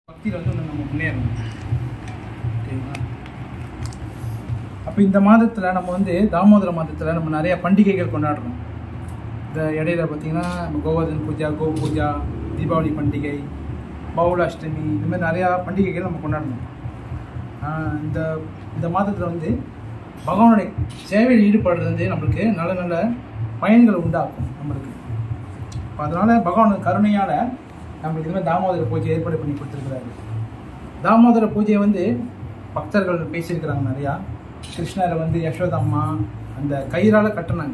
பக்தியில் வந்து இன்னும் நம்ம முன்னேறணும் ஓகேங்களா அப்போ இந்த மாதத்தில் நம்ம வந்து தாமோதர மாதத்தில் நம்ம நிறைய பண்டிகைகள் கொண்டாடுறோம் இந்த இடையில பார்த்தீங்கன்னா நம்ம கோவர்தன் பூஜா கோ பூஜா தீபாவளி பண்டிகை பௌலாஷ்டமி இந்த மாதிரி நிறையா பண்டிகைகள் நம்ம கொண்டாடணும் ஆஹ் இந்த இந்த மாதத்தில் வந்து பகவானுடைய சேவையில் ஈடுபடுறது வந்து நம்மளுக்கு நல்ல நல்ல பயன்கள் உண்டாக்கும் நம்மளுக்கு அப்போ அதனால் பகவான் கருணையால் நம்மளுக்கு இது மாதிரி தாமோதர பூஜை ஏற்பாடு பண்ணி கொடுத்துருக்குறாரு தாமோதர பூஜையை வந்து பக்தர்கள் பேசியிருக்கிறாங்க நிறையா கிருஷ்ணரை வந்து யசோதம்மா அந்த கயிறால் கட்டினாங்க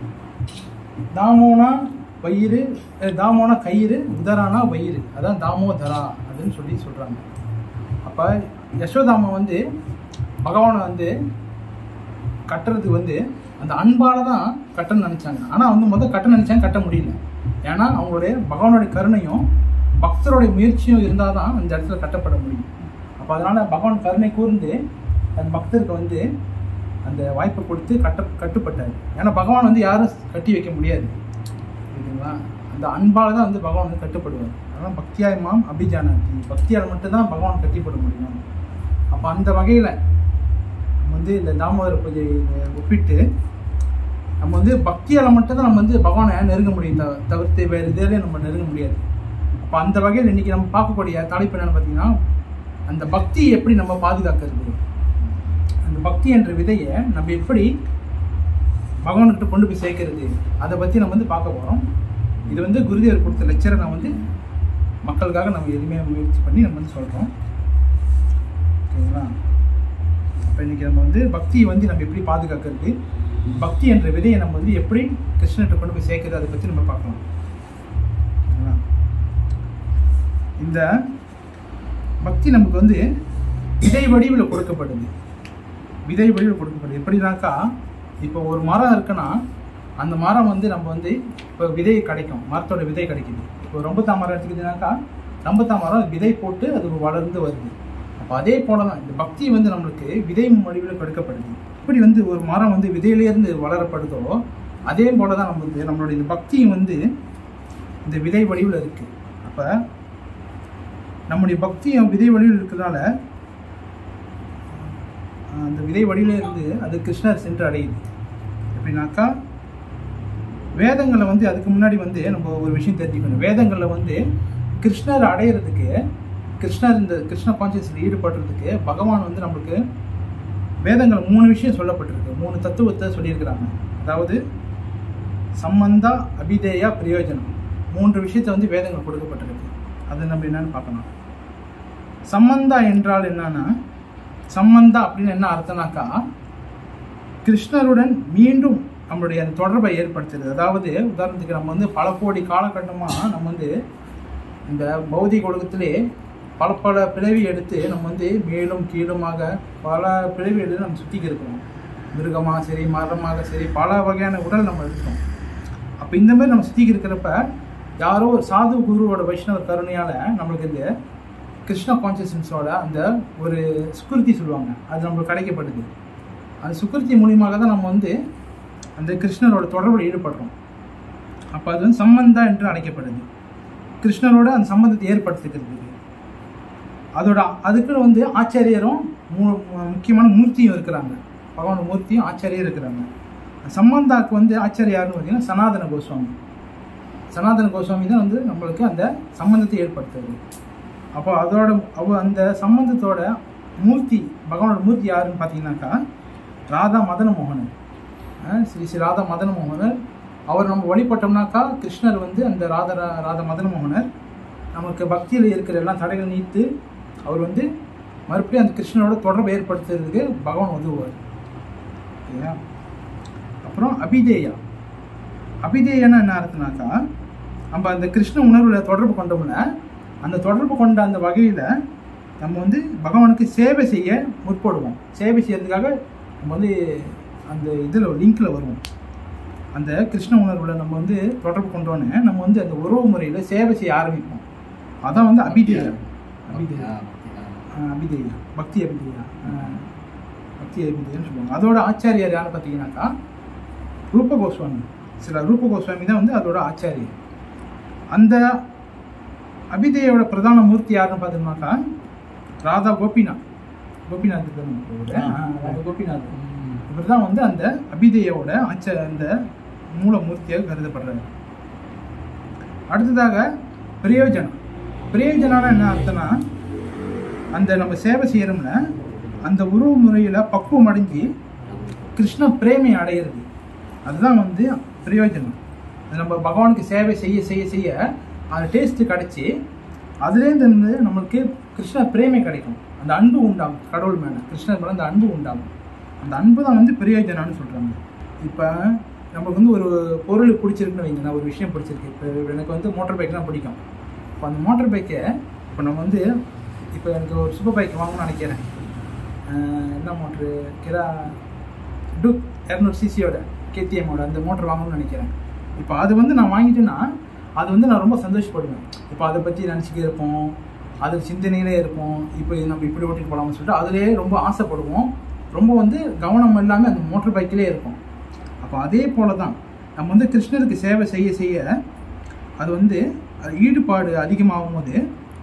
தாமோனா வயிறு அஹ் தாமோனா கயிறு உதரானா வயிறு அதான் தாமோதரா அப்படின்னு சொல்லி சொல்கிறாங்க அப்போ யசோதாமா வந்து பகவானை வந்து கட்டுறதுக்கு வந்து அந்த அன்பால தான் கட்டணும்னு நினச்சாங்க ஆனால் வந்து முதல் கட்ட நினச்சாங்க கட்ட முடியல ஏன்னா அவங்களுடைய பகவானுடைய கருணையும் பக்தருடைய முயற்சியும் இருந்தால் தான் அந்த இடத்துல கட்டப்பட முடியும் அப்போ அதனால் பகவான் கருணை கூர்ந்து தன் பக்தருக்கு வந்து அந்த வாய்ப்பை கொடுத்து கட்ட கட்டுப்பட்டார் ஏன்னா பகவான் வந்து யாரும் கட்டி வைக்க முடியாது புரியுதுங்களா அந்த அன்பால் தான் வந்து பகவான் வந்து கட்டுப்படுவார் அதனால் பக்தியாயமாம் அபிஜானாதி பக்தியால் மட்டும்தான் பகவான் கட்டிப்பட முடியும் அப்போ அந்த வகையில் நம்ம வந்து இந்த தாமோதர பூஜையை ஒப்பிட்டு நம்ம வந்து பக்தியால் மட்டும்தான் நம்ம வந்து பகவானை நெருங்க முடியும் தவ தவிர்த்து வேறு இதிலே நம்ம நெருங்க முடியாது அப்போ அந்த வகையில் இன்றைக்கி நம்ம பார்க்கக்கூடிய தலைப்பு என்னென்னு பார்த்தீங்கன்னா அந்த பக்தியை எப்படி நம்ம பாதுகாக்கிறது அந்த பக்தி என்ற விதையை நம்ம எப்படி பகவான்கிட்ட கொண்டு போய் சேர்க்கறது அதை பற்றி நம்ம வந்து பார்க்க போகிறோம் இது வந்து குருதேவர் கொடுத்த லெக்சரை நான் வந்து மக்களுக்காக நம்ம எதுவுமே முயற்சி பண்ணி நம்ம வந்து சொல்கிறோம் ஓகேங்களா அப்போ இன்றைக்கி நம்ம வந்து பக்தியை வந்து நம்ம எப்படி பாதுகாக்கிறது பக்தி என்ற விதையை நம்ம வந்து எப்படி கிருஷ்ணன்கிட்ட கொண்டு போய் சேர்க்கறது அதை பற்றி நம்ம பார்க்கலாம் ஓகேங்களா இந்த பக்தி நமக்கு வந்து விதை வடிவில் கொடுக்கப்படுது விதை வடிவில் கொடுக்கப்படுது எப்படின்னாக்கா இப்போ ஒரு மரம் இருக்குன்னா அந்த மரம் வந்து நம்ம வந்து இப்போ விதை கிடைக்கும் மரத்தோட விதை கிடைக்குது இப்போ ரம்புத்தா மரம் எடுத்துக்கிட்டீங்கன்னாக்கா ரம்புத்தா மரம் விதை போட்டு அது வளர்ந்து வருது அப்போ அதே போல தான் இந்த பக்தி வந்து நம்மளுக்கு விதை வடிவில் கொடுக்கப்படுது இப்படி வந்து ஒரு மரம் வந்து விதையிலேருந்து வளரப்படுதோ அதே போல தான் நம்ம வந்து நம்மளுடைய இந்த பக்தியும் வந்து இந்த விதை வடிவில் இருக்குது அப்போ நம்முடைய பக்தியும் விதை வடிவில் இருக்கிறதுனால அந்த விதை வடியில இருந்து அது கிருஷ்ணர் சென்று அடையுது எப்படின்னாக்கா வேதங்களை வந்து அதுக்கு முன்னாடி வந்து நம்ம ஒரு விஷயம் தெரிஞ்சுக்கணும் வேதங்களில் வந்து கிருஷ்ணர் அடையிறதுக்கு கிருஷ்ணர் இந்த கிருஷ்ண கான்சியஸில் ஈடுபடுறதுக்கு பகவான் வந்து நம்மளுக்கு வேதங்கள் மூணு விஷயம் சொல்லப்பட்டிருக்கு மூணு தத்துவத்தை சொல்லியிருக்கிறாங்க அதாவது சம்பந்தா அபிதேயா பிரயோஜனம் மூன்று விஷயத்தை வந்து வேதங்கள் கொடுக்கப்பட்டிருக்கு அது நம்ம என்னன்னு பார்க்கலாம் சம்பந்தா என்றால் என்னன்னா சம்பந்தா அப்படின்னு என்ன அர்த்தம்னாக்கா கிருஷ்ணருடன் மீண்டும் நம்மளுடைய அந்த தொடர்பை ஏற்படுத்துறது அதாவது உதாரணத்துக்கு நம்ம வந்து பல கோடி காலகட்டமாக நம்ம வந்து இந்த பௌதிக உலகத்திலே பல பல பிறவி எடுத்து நம்ம வந்து மேலும் கீழுமாக பல பிறவி எடுத்து நம்ம சுற்றிக்கு இருக்கிறோம் மிருகமாக சரி மரமாக சரி பல வகையான உடல் நம்ம இருக்கிறோம் அப்போ இந்த மாதிரி நம்ம சுற்றிக்கு இருக்கிறப்ப யாரோ ஒரு சாது குருவோட வைஷ்ணவ கருணையால் நம்மளுக்கு இந்த கிருஷ்ண கான்சியஸ்னஸோட அந்த ஒரு சுக்குருத்தி சொல்லுவாங்க அது நம்மளுக்கு கிடைக்கப்படுது அந்த சுக்குருத்தி மூலியமாக தான் நம்ம வந்து அந்த கிருஷ்ணரோட தொடர்பில் ஈடுபடுறோம் அப்போ அது வந்து சம்பந்தா என்று அழைக்கப்படுது கிருஷ்ணரோட அந்த சம்பந்தத்தை ஏற்படுத்திக்கிறதுக்கு அதோட அதுக்குன்னு வந்து ஆச்சாரியரும் மு- மு- முக்கியமான மூர்த்தியும் இருக்கிறாங்க பகவான் மூர்த்தியும் ஆச்சாரியரும் இருக்கிறாங்க சம்பந்தாக்கு வந்து ஆச்சாரியர் யாருன்னு பார்த்தீங்கன்னா சனாதன கோஸ்வாமி சனாதன கோஸ்வாமி தான் வந்து நம்மளுக்கு அந்த சம்பந்தத்தை ஏற்படுத்துறது அப்போ அதோட அவ அந்த சம்பந்தத்தோட மூர்த்தி பகவானோட மூர்த்தி யாருன்னு பார்த்தீங்கன்னாக்கா ராதா மதன மோகனர் அஹ் ஸ்ரீ ஸ்ரீ ராதா மதன மோகனர் அவர் நம்ம வழிபட்டோம்னாக்கா கிருஷ்ணர் வந்து அந்த ராதா ராதா மதன மோகனர் நமக்கு பக்தியில் இருக்கிற எல்லாம் தடைகள் நீத்து அவர் வந்து மறுபடியும் அந்த கிருஷ்ணனோட தொடர்பு ஏற்படுத்துறதுக்கு பகவான் உதவுவார் ஓகேயா அப்புறம் அபிதேயா அபிதேயன்னா என்ன அர்த்தம்னாக்கா நம்ம அந்த கிருஷ்ண உணர்வுல தொடர்பு கொண்டோம்ல அந்த தொடர்பு கொண்ட அந்த வகையில் நம்ம வந்து பகவானுக்கு சேவை செய்ய முற்படுவோம் சேவை செய்யறதுக்காக நம்ம வந்து அந்த இதில் லிங்க்ல வருவோம் அந்த கிருஷ்ண உணர்வுல நம்ம வந்து தொடர்பு கொண்டோன்னே நம்ம வந்து அந்த உறவு முறையில் சேவை செய்ய ஆரம்பிப்போம் அதான் வந்து அபிதேயா அபிதேயா ஆஹ் அபிதேயா பக்தி அபிதேயா ஆஹ் பக்தி அபிதேயான்னு சொல்லுவாங்க அதோட ஆச்சாரியார் யாருன்னு பார்த்தீங்கன்னாக்கா ரூப கோஸ்வாமி சில ரூப கோஸ்வாமி தான் வந்து அதோட ஆச்சாரியர் அந்த அபிதேயோட பிரதான மூர்த்தி யாருன்னு பார்த்தோம்னாக்கா ராதா கோபிநாத் கோபிநாத் இருக்காரு நமக்கு இவரு. ஆ. ஆ, ராதா கோபிநாத் இவர் தான் வந்து அந்த அபிதேயோட அச்ச அந்த மூல மூர்த்தியாக கருதப்படுறாரு அடுத்ததாக பிரயோஜனம் பிரயோஜனம்னா என்ன அர்த்தம்னா அந்த நம்ம சேவை செய்யறோம்ல அந்த உருவ முறையில் பக்குவம் அடைஞ்சு கிருஷ்ண பிரேமை அடையிறது அதுதான் வந்து பிரயோஜனம் அது நம்ம பகவானுக்கு சேவை செய்ய செய்ய செய்ய அந்த டேஸ்ட்டு கிடச்சி அதுலேருந்து வந்து நம்மளுக்கு கிருஷ்ண பிரேமை கிடைக்கும் அந்த அன்பு உண்டாகும் கடவுள் மேலே கிருஷ்ணர் மேலே அந்த அன்பு உண்டாகும் அந்த அன்பு தான் வந்து பிரயோஜனம்னு சொல்கிறாங்க இப்போ நமக்கு வந்து ஒரு பொருள் பிடிச்சிருக்குன்னு வைங்க நான் ஒரு விஷயம் பிடிச்சிருக்கு இப்போ எனக்கு வந்து மோட்டார் பைக்லாம் பிடிக்கும் இப்போ அந்த மோட்டார் பைக்கை இப்போ நம்ம வந்து இப்போ எனக்கு ஒரு சூப்பர் பைக் வாங்கணும்னு நினைக்கிறேன் அஹ் என்ன மோட்ரு கிரா டுக் இரநூறு சிசியோட கேடிஎம்மோட அந்த மோட்டர் வாங்கணும்னு நினைக்கிறேன் இப்போ அது வந்து நான் வாங்கிட்டேன்னா அது வந்து நான் ரொம்ப சந்தோஷப்படுவேன் இப்போ அதை பற்றி நினச்சிக்கே இருப்போம் அது சிந்தனையிலே இருப்போம் இப்போ இது நம்ம இப்படி ஓட்டிட்டு போகலாம்னு சொல்லிட்டு அதிலே ரொம்ப ஆசைப்படுவோம் ரொம்ப வந்து கவனம் எல்லாமே அந்த மோட்டர் பைக்கிலே இருக்கும் அப்போ அதே போல தான் நம்ம வந்து கிருஷ்ணருக்கு சேவை செய்ய செய்ய அது வந்து அது ஈடுபாடு அதிகமாகும் போது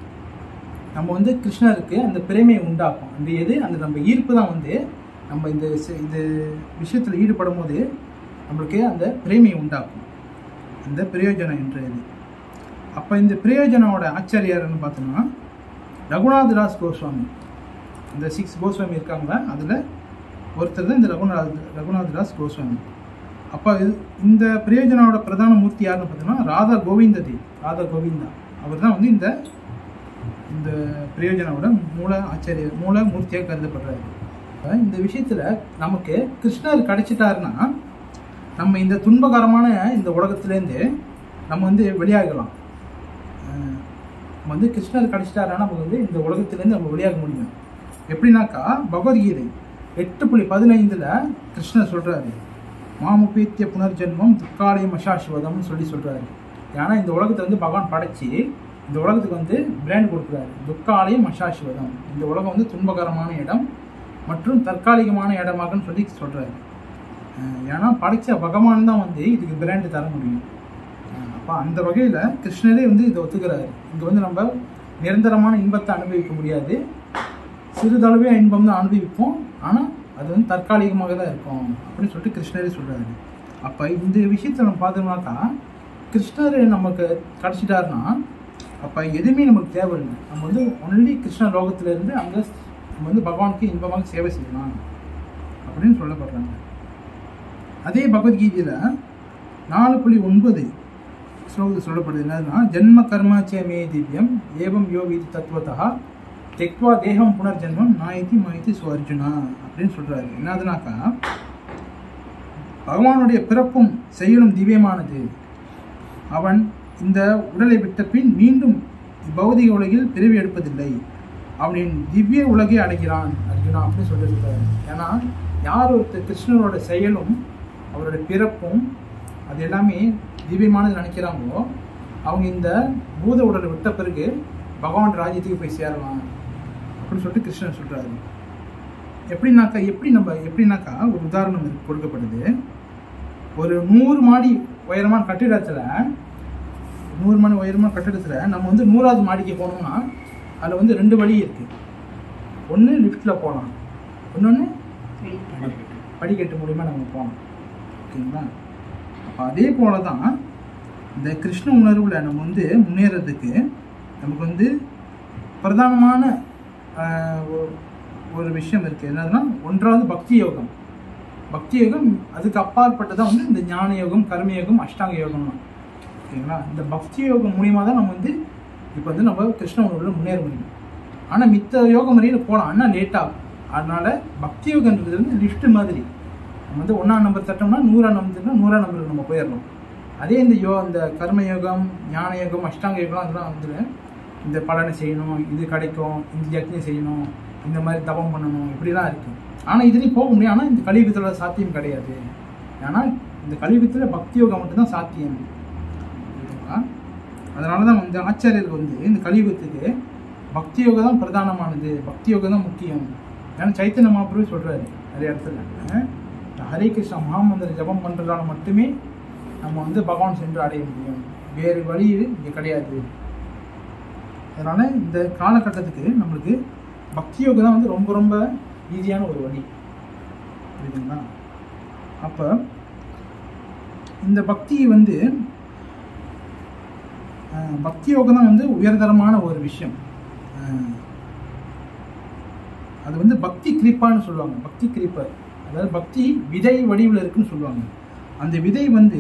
நம்ம வந்து கிருஷ்ணருக்கு அந்த பிரேமையை உண்டாக்கும் அந்த எது அந்த நம்ம ஈர்ப்பு தான் வந்து நம்ம இந்த செ- இந்த விஷயத்தில் ஈடுபடும் போது நம்மளுக்கு அந்த பிரேமையை உண்டாக்கும் அந்த பிரயோஜனம் என்ற இது அப்போ இந்த பிரயோஜனோட ஆச்சாரியார்னு பார்த்தோம்னா ரகுநாததாஸ் கோஸ்வாமி இந்த சிக்ஸ் கோஸ்வாமி இருக்காங்களா அதில் ஒருத்தர் தான் இந்த ரகுநாத் ரகுநாததாஸ் கோஸ்வாமி அப்போ இது இந்த பிரயோஜனோட பிரதான மூர்த்தி யாருன்னு பார்த்தோம்னா ராதா கோவிந்த தேவ் ராதா கோவிந்தா அவர் தான் வந்து இந்த இந்த பிரயோஜனோட மூல ஆச்சாரியர் மூல மூர்த்தியாக கருதப்படுறாரு அப்ப இந்த விஷயத்துல நமக்கு கிருஷ்ணர் கிடைச்சிட்டாருன்னா நம்ம இந்த துன்பகரமான இந்த உலகத்திலேருந்து நம்ம வந்து வெளியாகலாம் அஹ் நம்ம வந்து கிருஷ்ணர் கிடைச்சிட்டாருன்னா நமக்கு வந்து இந்த உலகத்திலேருந்து நம்ம வெளியாக முடியும் எப்படின்னாக்கா பகவத்கீதை எட்டு புள்ளி பதினைந்துல கிருஷ்ணர் சொல்றாரு மாமுபீத்திய புனர்ஜென்மம் துக்காலயம் அசாஸ்வதம்னு சொல்லி சொல்றாரு ஏன்னா இந்த உலகத்தை வந்து பகவான் படைச்சு இந்த உலகத்துக்கு வந்து பிராண்ட் கொடுக்குறாரு துக்காலயம் அசாஸ்வதம் இந்த உலகம் வந்து துன்பகரமான இடம் மற்றும் தற்காலிகமான இடமாகன்னு சொல்லி சொல்றாரு அஹ் ஏன்னா படைச்ச பகவான் தான் வந்து இதுக்கு பிராண்டு தர முடியும் அஹ் அப்ப அந்த வகையில கிருஷ்ணரே வந்து இதை ஒத்துக்கிறாரு இங்க வந்து நம்ம நிரந்தரமான இன்பத்தை அனுபவிக்க முடியாது சிறிதளவே இன்பம் தான் அனுபவிப்போம் ஆனா அது வந்து தற்காலிகமாக தான் இருக்கும் அப்படின்னு சொல்லிட்டு கிருஷ்ணரே சொல்றாரு அப்ப இந்த விஷயத்தை நம்ம பார்த்தோம்னாக்கா கிருஷ்ணர் நமக்கு கிடைச்சிட்டாருன்னா அப்ப எதுவுமே நமக்கு தேவையில்லை நம்ம வந்து ஒன்லி கிருஷ்ண லோகத்துல இருந்து அங்க நம்ம வந்து பகவானுக்கு இன்பமாக சேவை செய்யலாம் அப்படின்னு சொல்லப்படுறாங்க அதே பகவத்கீதையில நாலு புள்ளி ஒன்பது ஸ்லோகத்தில் சொல்லப்படுது என்னதுன்னா ஜென்ம கர்மாச்சே மே திவ்யம் ஏவம் யோகிதி தத்துவத்தா தெக்வா தேகம் புனர்ஜென்மம் நாயதி மாயதி சு அர்ஜுனா அப்படின்னு சொல்றாரு என்னதுனாக்கா பகவானுடைய பிறப்பும் செயலும் திவ்யமானது அவன் இந்த உடலை விட்ட பின் மீண்டும் பௌதிக உலகில் பிறவி எடுப்பதில்லை அவனின் திவ்ய உலகை அடைகிறான் அர்ஜுனா அப்படின்னு சொல்லியிருக்காரு ஏன்னா யார் ஒருத்தர் கிருஷ்ணரோட செயலும் அவரோட பிறப்பும் அது எல்லாமே திவ்யமானது நினைக்கிறாங்களோ அவங்க இந்த பூத உடலை விட்ட பிறகு பகவான் ராஜ்யத்துக்கு போய் சேரலாம் அப்படின்னு சொல்லிட்டு கிருஷ்ணன் சொல்றாரு எப்படின்னாக்கா எப்படி நம்ம எப்படின்னாக்கா ஒரு உதாரணம் இருக்கு கொடுக்கப்படுது ஒரு நூறு மாடி உயரமான கட்டிடத்துல நூறு மாடி உயரமான கட்டிடத்துல நம்ம வந்து நூறாவது மாடிக்கு போனோம்னா அதில் வந்து ரெண்டு வழி இருக்கு ஒன்று லிஃப்ட்ல போகலாம் இன்னொன்று படிக்கட்டு மூலியமா நம்ம போகலாம் ஓகேங்களா அப்போ அதே போல தான் இந்த கிருஷ்ண உணர்வில் நம்ம வந்து முன்னேறதுக்கு நமக்கு வந்து பிரதானமான ஆஹ், ஒரு- ஒரு விஷயம் இருக்குது என்னதுன்னா ஒன்றாவது பக்தி யோகம் பக்தி யோகம் அதுக்கு அப்பாற்பட்டதான் வந்து இந்த ஞான யோகம் கர்ம யோகம் அஷ்டாங்க யோகம் தான் ஓகேங்களா இந்த பக்தி யோகம் மூலியமாக தான் நம்ம வந்து இப்போ வந்து நம்ம கிருஷ்ண உணர்வில் முன்னேற முடியும் ஆனால் மித்த யோக முறையில் போகலாம் ஆனால் லேட் ஆகும் அதனால பக்தி யோகன்றது வந்து லிஃப்ட் மாதிரி நம்ம வந்து ஒன்றாம் நம்பர் தட்டோம்னா நூறாம் நம்பர் நூறாம் நம்பருக்கு நம்ம போயிடலாம் அதே இந்த யோ இந்த கர்ம யோகம் ஞான யோகம் அஷ்டாங்க யோகம் அதெல்லாம் வந்து இந்த பலனை செய்யணும் இது கிடைக்கும் இந்த யக்ஞம் செய்யணும் இந்த மாதிரி தவம் பண்ணணும் இப்படிலாம் இருக்கு ஆனால் இதுலேயும் போக முடியும் ஆனால் இந்த கலியுகத்தில் சாத்தியம் கிடையாது ஏன்னா இந்த கலியுகத்தில் பக்தி யோகம் மட்டும்தான் சாத்தியம் புரியுதுங்களா அதனால தான் வந்து ஆச்சாரியர்கள் வந்து இந்த கலியுகத்துக்கு பக்தி யோகம் தான் பிரதானமானது பக்தி யோகம் தான் முக்கியம் ஏன்னா சைத்தன்ய மகாபிரபு சொல்றாரு நிறைய இடத்துல அஹ், இந்த ஹரே கிருஷ்ணா மகாமந்திர ஜபம் பண்றதால மட்டுமே நம்ம வந்து பகவான் சென்று அடைய முடியும் வேறு வழி இங்கே கிடையாது அதனால இந்த காலகட்டத்துக்கு நம்மளுக்கு பக்தி யோகம் தான் வந்து ரொம்ப ரொம்ப ஈஸியான ஒரு வழி புரியுதுங்களா அப்போ இந்த பக்தி வந்து அஹ், பக்தி யோகம் தான் வந்து உயர்தரமான ஒரு விஷயம் அஹ், அது வந்து பக்தி கிரிப்பான்னு சொல்லுவாங்க பக்தி கிரிப்பர் அதாவது பக்தி விதை வடிவில் இருக்குன்னு சொல்லுவாங்க அந்த விதை வந்து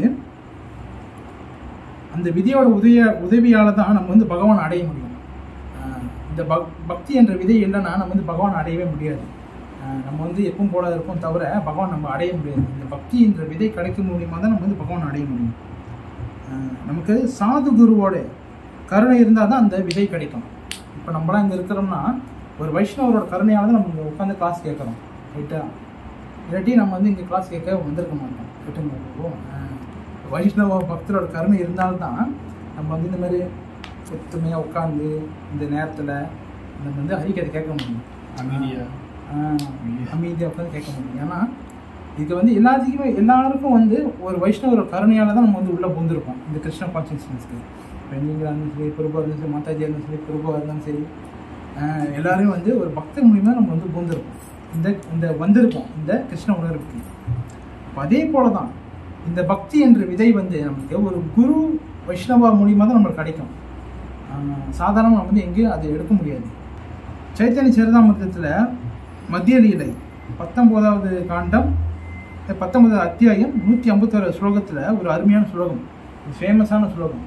அந்த விதையோட உதவிய உதவியால தான் நம்ம வந்து பகவான் அடைய முடியும் ஆஹ் இந்த பக் பக்தி என்ற விதை இல்லைன்னா நம்ம வந்து பகவான் அடையவே முடியாது ஆஹ் நம்ம வந்து எப்பவும் போல இருப்போம் தவிர பகவான் நம்ம அடைய முடியாது இந்த பக்தி என்ற விதை கிடைக்க மூலியமா தான் நம்ம வந்து பகவான் அடைய முடியும் ஆஹ் நமக்கு சாது குருவோட கருணை இருந்தால் தான் அந்த விதை கிடைக்கும் இப்போ நம்மளாம் இங்கே இருக்கிறோம்னா ஒரு வைஷ்ணவரோட கருணையால தான் நம்ம இங்கே உட்காந்து கிளாஸ் கேட்குறோம் ரைட்டா இல்லாட்டி நம்ம வந்து இங்கே கிளாஸ் கேட்க வந்திருக்க மாட்டோம் ரைட்டுங்களா வைஷ்ணவ பக்தரோட கருணை இருந்தால்தான் நம்ம வந்து இந்த மாதிரி ஒத்துமையாக உட்காந்து இந்த நேரத்தில் நம்ம வந்து ஹரிக்கதை கேட்க முடியும் அமைதியா. அமைதியாக உட்காந்து கேட்க முடியும் ஏன்னா இது வந்து எல்லாத்துக்குமே எல்லாருக்கும் வந்து ஒரு வைஷ்ணவரோட கருணையால தான் நம்ம வந்து உள்ளே பூந்திருப்போம் இந்த கிருஷ்ண கான்சியஸ்னஸ்க்கு இப்போ நீங்களாக இருந்தாலும் சரி குருபா இருந்தாலும் சரி மாதாஜியாக இருந்தாலும் சரி குருபா இருந்தாலும் சரி ஆஹ் எல்லாரும் வந்து ஒரு பக்தர் மூலியமாக நம்ம வந்து பூந்திருப்போம் இந்த இந்த வந்திருப்போம் இந்த கிருஷ்ண உணர்வுக்கு அப்ப அதே போல தான் இந்த பக்தி என்ற விதை வந்து நமக்கு ஒரு குரு வைஷ்ணவா மூலியமாக தான் நம்மளுக்கு கிடைக்கும் சாதாரணமாக நம்ம வந்து எங்கேயும் அதை எடுக்க முடியாது சைத்தன்ய சரிதாமிரதத்தில் மத்திய லீலை பத்தொம்போதாவது காண்டம் பத்தொன்பதாவது அத்தியாயம் நூற்றி ஐம்பத்தோரு ஸ்லோகத்தில் ஒரு அருமையான ஸ்லோகம் ஃபேமஸான ஸ்லோகம்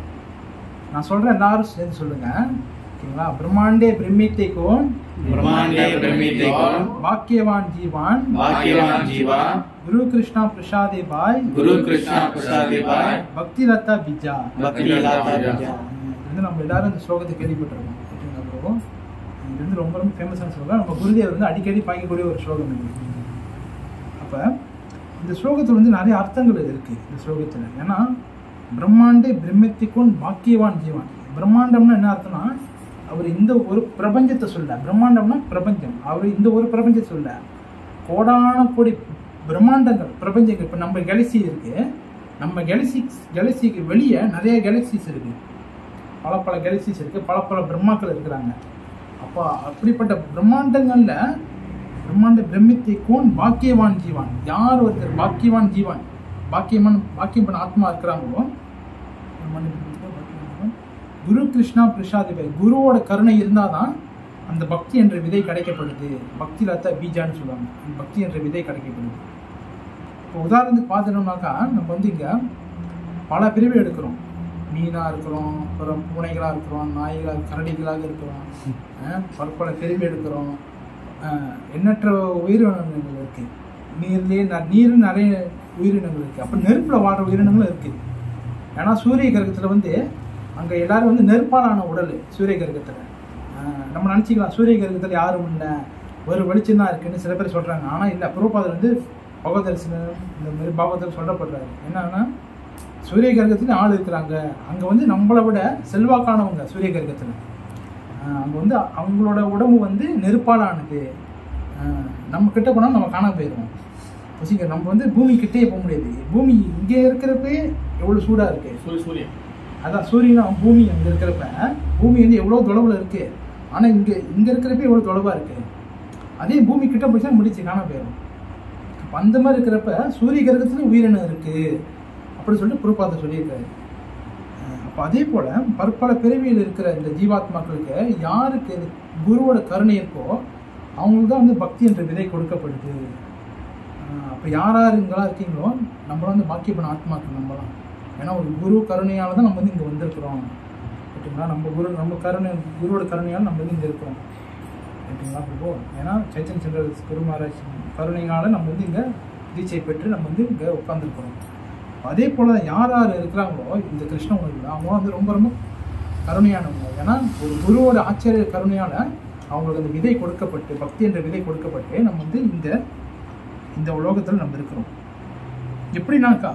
நான் சொல்கிறேன் எல்லாரும் சேர்ந்து சொல்லுங்க ஓகேங்களா பிரம்மாண்டே பிரமித்தை கோன் ब्रह्मांडे ब्रह्मीते कौन பாக்கியவான் ஜீவான் भाग्यवान जीवा குரு கிருஷ்ணா பிரசாதே பாய் गुरु कृष्णा प्रसादे पाय பக்தி லதா பிஜா भक्ति लता बीजा இது வந்து நம்ம எல்லாரும் இந்த ஸ்லோகத்தை கேள்விப்பட்டிருக்கோம் ஓகேங்களா bro? இது வந்து ரொம்ப ரொம்ப ஃபேமஸான ஸ்லோகம் நம்ம குருதேவர் வந்து அடிக்கடி பாய்க்கக்கூடிய ஒரு ஸ்லோகம் இது அப்போ இந்த ஸ்லோகத்தில் வந்து நிறைய அர்த்தங்கள் இருக்கு இந்த ஸ்லோகத்தில் ஏன்னா பிரம்மாண்டே பிரம்மத்திக்கும் பாக்கியவான் ஜீவான் பிரம்மாண்டம்னா என்ன அர்த்தம்னா அவர் இந்த ஒரு பிரபஞ்சத்தை சொல்ல பிரம்மாண்டம்னா பிரபஞ்சம் அவர் இந்த ஒரு பிரபஞ்சத்தை சொல்ல கோடான கோடி பிரம்மாண்டங்கள் பிரபஞ்சங்கள் இப்போ நம்ம கேலக்சி இருக்கு நம்ம கேலக்சி கேலக்சிக்கு வெளியே நிறைய கேலக்சிஸ் இருக்கு பல பல கேலக்சிஸ் இருக்கு பல பல பிரம்மாக்கள் இருக்கிறாங்க அப்போ அப்படிப்பட்ட பிரம்மாண்டங்கள்ல பிரம்மாண்ட பிரமித்தை கோன் பாக்கியவான் ஜீவான் யார் ஒருத்தர் பாக்கியவான் ஜீவான் பாக்கியமான் பாக்கியம் பண்ண ஆத்மா இருக்கிறாங்களோ பிரம்மாண்ட பிரமித்தை பாக்கியவான் ஜீவான். குரு கிருஷ்ணா பிரசாதிபாய் குருவோட கருணை இருந்தாதான் அந்த பக்தி என்ற விதை கிடைக்கப்படுது பக்தி லத்தா பீஜான்னு சொல்லுவாங்க அந்த பக்தி என்ற விதை கிடைக்கப்படுது இப்போ உதாரணத்துக்கு பார்த்துட்டோம்னாக்கா நம்ம வந்து இங்கே பல பிரிவு எடுக்கிறோம் மீனாக இருக்கிறோம் அப்புறம் பூனைகளாக இருக்கிறோம் நாய்களாக கரடிகளாக இருக்கிறோம் அஹ் பற்பல பிரிவு எடுக்கிறோம் அஹ் எண்ணற்ற உயிரினங்கள் இருக்கு நீர்லேயே ந- நீர் நிறைய உயிரினங்கள் இருக்கு அப்போ நெருப்பில் வாழ்ற உயிரினங்களும் இருக்கு ஏன்னா சூரிய கிரகத்தில் வந்து அங்கே எல்லாரும் வந்து நெருப்பாலான உடல் சூரிய கிரகத்தில் நம்ம நினச்சிக்கலாம் சூரிய கிரகத்தில் யாரும் இல்லை ஒரு வெளிச்சம் தான் இருக்குன்னு சில பேர் சொல்கிறாங்க ஆனால் இல்லை புரோபாதர் வந்து பகவதர்சனம் இந்த மாதிரி பாகவதர் சொல்லப்படுறாரு என்னன்னா சூரிய கிரகத்துல ஆள் இருக்கிறாங்க அங்கே வந்து நம்மளை விட செல்வாக்கானவங்க சூரிய கிரகத்தில் அங்கே வந்து அவங்களோட உடம்பு வந்து நெருப்பால் ஆனது ஆஹ் நம்ம கிட்ட போனால் நம்ம காணாம போயிடுவோம் வச்சுக்க நம்ம வந்து பூமி கிட்டே போக முடியாது பூமி இங்கே இருக்கிறப்பே எவ்வளோ சூடாக இருக்கு सूर्य सूर्य அதான் சூரியனும் பூமி அங்கே இருக்கிறப்ப பூமி வந்து எவ்வளோ தொலைவில் இருக்கு ஆனால் இங்கே இங்கே இருக்கிறப்ப எவ்வளோ தொலைவாக இருக்கு அதே பூமி கிட்ட போயிச்சா முடிச்சு காணாம போயிடும் அப்ப அந்த மாதிரி இருக்கிறப்ப சூரிய கிரகத்துல உயிரினம் இருக்கு அப்படின்னு சொல்லிட்டு புறப்பாத்த சொல்லியிருக்காரு அஹ் அப்ப அதே போல பற்பல பிறவியில் இருக்கிற இந்த ஜீவாத்மாக்களுக்கு யாருக்கு இந்த குருவோட கருணை இருக்கோ அவங்களுக்கு தான் வந்து பக்தி என்ற விதை கொடுக்கப்படுது அஹ் அப்ப யார் யார் இங்கெல்லாம் இருக்கீங்களோ நம்மளும் வந்து பாக்கியப்பன ஆத்மாக்கள் நம்மலாம் ஏன்னா ஒரு குரு கருணையால தான் நம்ம வந்து இங்க வந்திருக்கிறோம் ஓகேங்களா நம்ம குரு நம்ம கருணை குருவோட கருணையால் நம்ம வந்து இங்க இருக்கிறோம் ஓகேங்களா பிரபு ஏன்னா சைத்தன் சென்ற குரு மகாராஜ் கருணையினால நம்ம வந்து இங்கே தீட்சை பெற்று நம்ம வந்து இங்கே உட்காந்துருக்கிறோம் அதே போல் யார் யார் இருக்கிறாங்களோ இந்த கிருஷ்ண உணர்வில் அவங்க வந்து ரொம்ப ரொம்ப கருணையானவங்க ஏன்னா ஒரு குருவோட ஆச்சரிய கருணையால் அவங்களுக்கு அந்த விதை கொடுக்கப்பட்டு பக்தி என்ற விதை கொடுக்கப்பட்டு நம்ம வந்து இந்த இந்த உலோகத்தில் நம்ம இருக்கிறோம் எப்படின்னாக்கா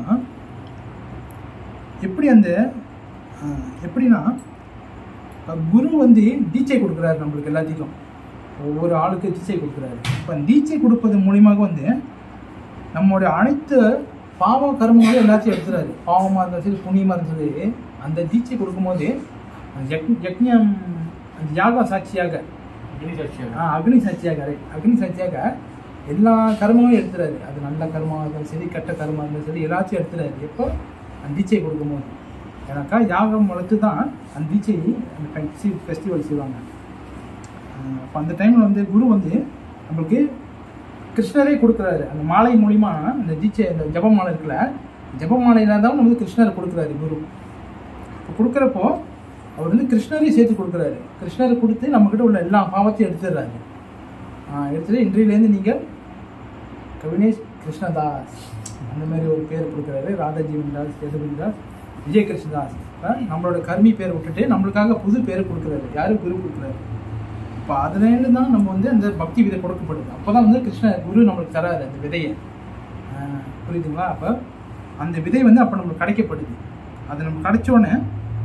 எப்படி அந்த ஆஹ், எப்படின்னா அஹ், குரு வந்து தீட்சை கொடுக்குறாரு நம்மளுக்கு எல்லாத்துக்கும் ஒவ்வொரு ஆளுக்கு தீட்சை கொடுக்குறாரு இப்போ தீட்சை கொடுப்பது மூலியமாக வந்து நம்மளுடைய அனைத்து பாவ கர்மங்களும் எல்லாத்தையும் எடுத்துறாரு பாவமாக இருந்தாலும் சரி புண்ணியமாக இருந்தாலும் சரி அந்த தீட்சை கொடுக்கும்போது அந்த யக்- யக்ஞம் அந்த யாகம் சாட்சியாக ஆ, அக்னி சாட்சியாக right. அக்னி சாட்சியாக எல்லா கர்மங்களும் எடுத்துறாரு அது நல்ல கர்மமாக இருந்தாலும் சரி கெட்ட கர்மமாக இருந்தாலும் சரி எல்லாத்தையும் எடுத்துறாரு எப்போ அந்த தீட்சை கொடுக்கும்போது ஏன்னாக்கா யாகம் வளர்த்து தான் அந்த தீட்சை அந்த ஃபெஸ்டிவல் செய்வாங்க அப்போ அந்த டைமில் வந்து குரு வந்து நம்மளுக்கு கிருஷ்ணரே கொடுக்குறாரு அந்த மாலை மூலிமா அந்த தீட்சை அந்த ஜபமாலை இருக்குல்ல ஜபமாலையில தான் வந்து கிருஷ்ணர் கொடுக்குறாரு குரு இப்போ கொடுக்குறப்போ அவர் வந்து கிருஷ்ணரே சேர்த்து கொடுக்குறாரு கிருஷ்ணரை கொடுத்து நம்மக்கிட்ட உள்ள எல்லா பாவத்தையும் எடுத்துடுறாரு ஆஹ் எடுத்துட்டு இன்றையிலேருந்து நீங்கள் கவினேஷ் கிருஷ்ணதாஸ் அந்த மாதிரி ஒரு பேர் கொடுக்குறாரு ராதாஜீவன் தாஸ் யதுபதி தாஸ் விஜய் கிருஷ்ணதாஸ் ஆஹ் நம்மளோட கர்மி பேரை விட்டுட்டு நம்மளுக்காக புது பேர் கொடுக்குறாரு யாரு குரு கொடுக்குறாரு இப்போ அதுலேருந்து தான் நம்ம வந்து அந்த பக்தி விதை கொடுக்கப்படுது அப்போ தான் வந்து கிருஷ்ண குரு நம்மளுக்கு தராரு அந்த விதையை ஆஹ் புரியுதுங்களா அப்போ அந்த விதை வந்து அப்போ நம்மளுக்கு கிடைக்கப்படுது அது நம்ம கிடைச்சோன்னே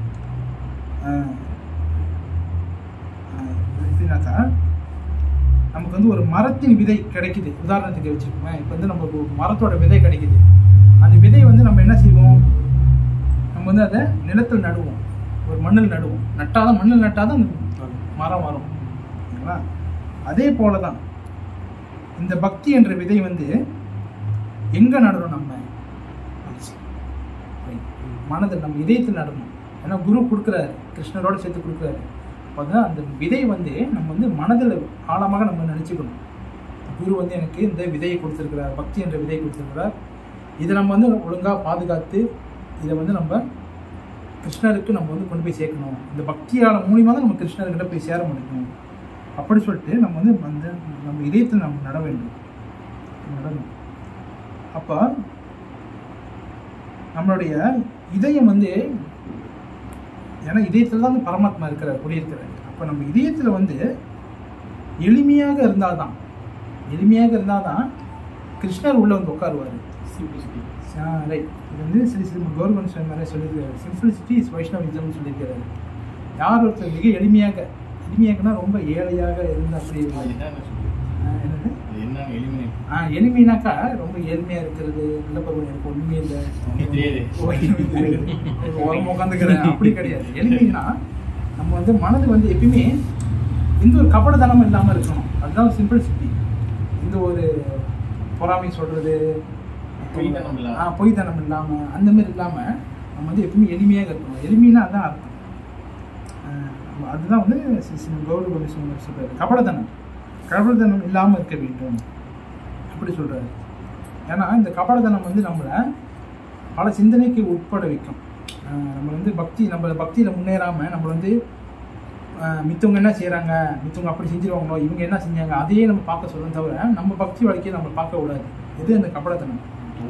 எப்படின்னாக்கா நமக்கு வந்து ஒரு மரத்தின் விதை கிடைக்குது உதாரணத்துக்கு வச்சுக்கோங்க இப்போ வந்து நமக்கு ஒரு மரத்தோட விதை கிடைக்குது அந்த விதை வந்து நம்ம என்ன செய்வோம் நம்ம வந்து அதை நிலத்தில் நடுவோம் ஒரு மண்ணில் நடுவோம் நட்டாதான் மண்ணில் நட்டாதான் அந்த மரம் வரும் ஓகேங்களா அதே போல தான் இந்த பக்தி என்ற விதை வந்து எங்க நடணும் நம்ம மனதில் நம்ம இதயத்தில் நடணும் ஏன்னா குரு கொடுக்குறாரு கிருஷ்ணரோட சேர்த்து கொடுக்குறாரு அப்போ தான் அந்த விதை வந்து நம்ம வந்து மனதில் ஆழமாக நம்ம நினச்சிக்கணும் குரு வந்து எனக்கு இந்த விதையை கொடுத்துருக்கிறார் பக்தி என்ற விதையை கொடுத்துருக்கிறார் இதை நம்ம வந்து ஒழுங்காக பாதுகாத்து இதை வந்து நம்ம கிருஷ்ணருக்கு நம்ம வந்து கொண்டு போய் சேர்க்கணும் இந்த பக்தியால் மூலியமாக தான் நம்ம கிருஷ்ணர்கிட்ட போய் சேர முடியும் அப்படி சொல்லிட்டு நம்ம வந்து அந்த நம்ம இதயத்தில் நம்ம நட வேண்டும் நடணும் அப்போ நம்மளுடைய இதயம் வந்து ஏன்னா இதயத்தில் தான் பரமாத்மா இருக்கிறார் குடியிருக்கிறார் அப்போ நம்ம இதயத்தில் வந்து எளிமையாக இருந்தால் தான் எளிமையாக இருந்தால் தான் கிருஷ்ணர் உள்ளே வந்து உட்காருவார் ரைட் இது வந்து ஸ்ரீ ஸ்ரீ கவர்மெண்ட் சுவாமி மாதிரி சொல்லியிருக்காரு சிம்பிளிசிட்டி இஸ் வைஷ்ணவிசம்னு சொல்லியிருக்காரு யார் ஒருத்தர் மிக எளிமையாக எளிமையாகனா ரொம்ப ஏழையாக இருந்து அப்படி ஆ, என்னது என்ன எளிமை ஆ எளிமைனாக்கா ரொம்ப ஏழ்மையாக இருக்கிறது நல்ல பருவம் எனக்கு ஒன்றுமே இல்லை தெரியாது ஓரம் உட்காந்துக்கிறேன் அப்படி கிடையாது எளிமைன்னா நம்ம வந்து மனது வந்து எப்பயுமே எந்த ஒரு கபடத்தனமும் இல்லாமல் இருக்கணும் அதுதான் சிம்பிளிசிட்டி இந்த ஒரு பொறாமை சொல்றது பொய்த்தனம் இல்லாம. ஆ பொய்த்தனம் இல்லாமல் அந்த மாதிரி இல்லாமல் நம்ம வந்து எப்பயுமே எளிமையாக இருக்கணும் எளிமைன்னா அதான் அர்த்தம் ஆ, நம்ம அதுதான் வந்து ஸ்ரீ ஸ்ரீ கௌரவ கோவிஸ்வரர் சொல்றாரு கபடத்தனம் கபடத்தனம் இல்லாமல் இருக்க வேண்டும் அப்படி சொல்றாரு ஏன்னா இந்த கபடத்தனம் வந்து நம்மளை பல சிந்தனைக்கு உட்பட வைக்கும் ஆஹ் நம்ம வந்து பக்தி நம்ம பக்தியில் முன்னேறாமல் நம்ம வந்து ஆஹ் மித்தவங்க என்ன செய்கிறாங்க மித்தவங்க அப்படி செஞ்சிருவாங்களோ இவங்க என்ன செஞ்சாங்க அதையே நம்ம பார்க்க சொல்லணும் தவிர நம்ம பக்தி வாழ்க்கையை நம்ம பார்க்க கூடாது இது அந்த கபடத்தனம்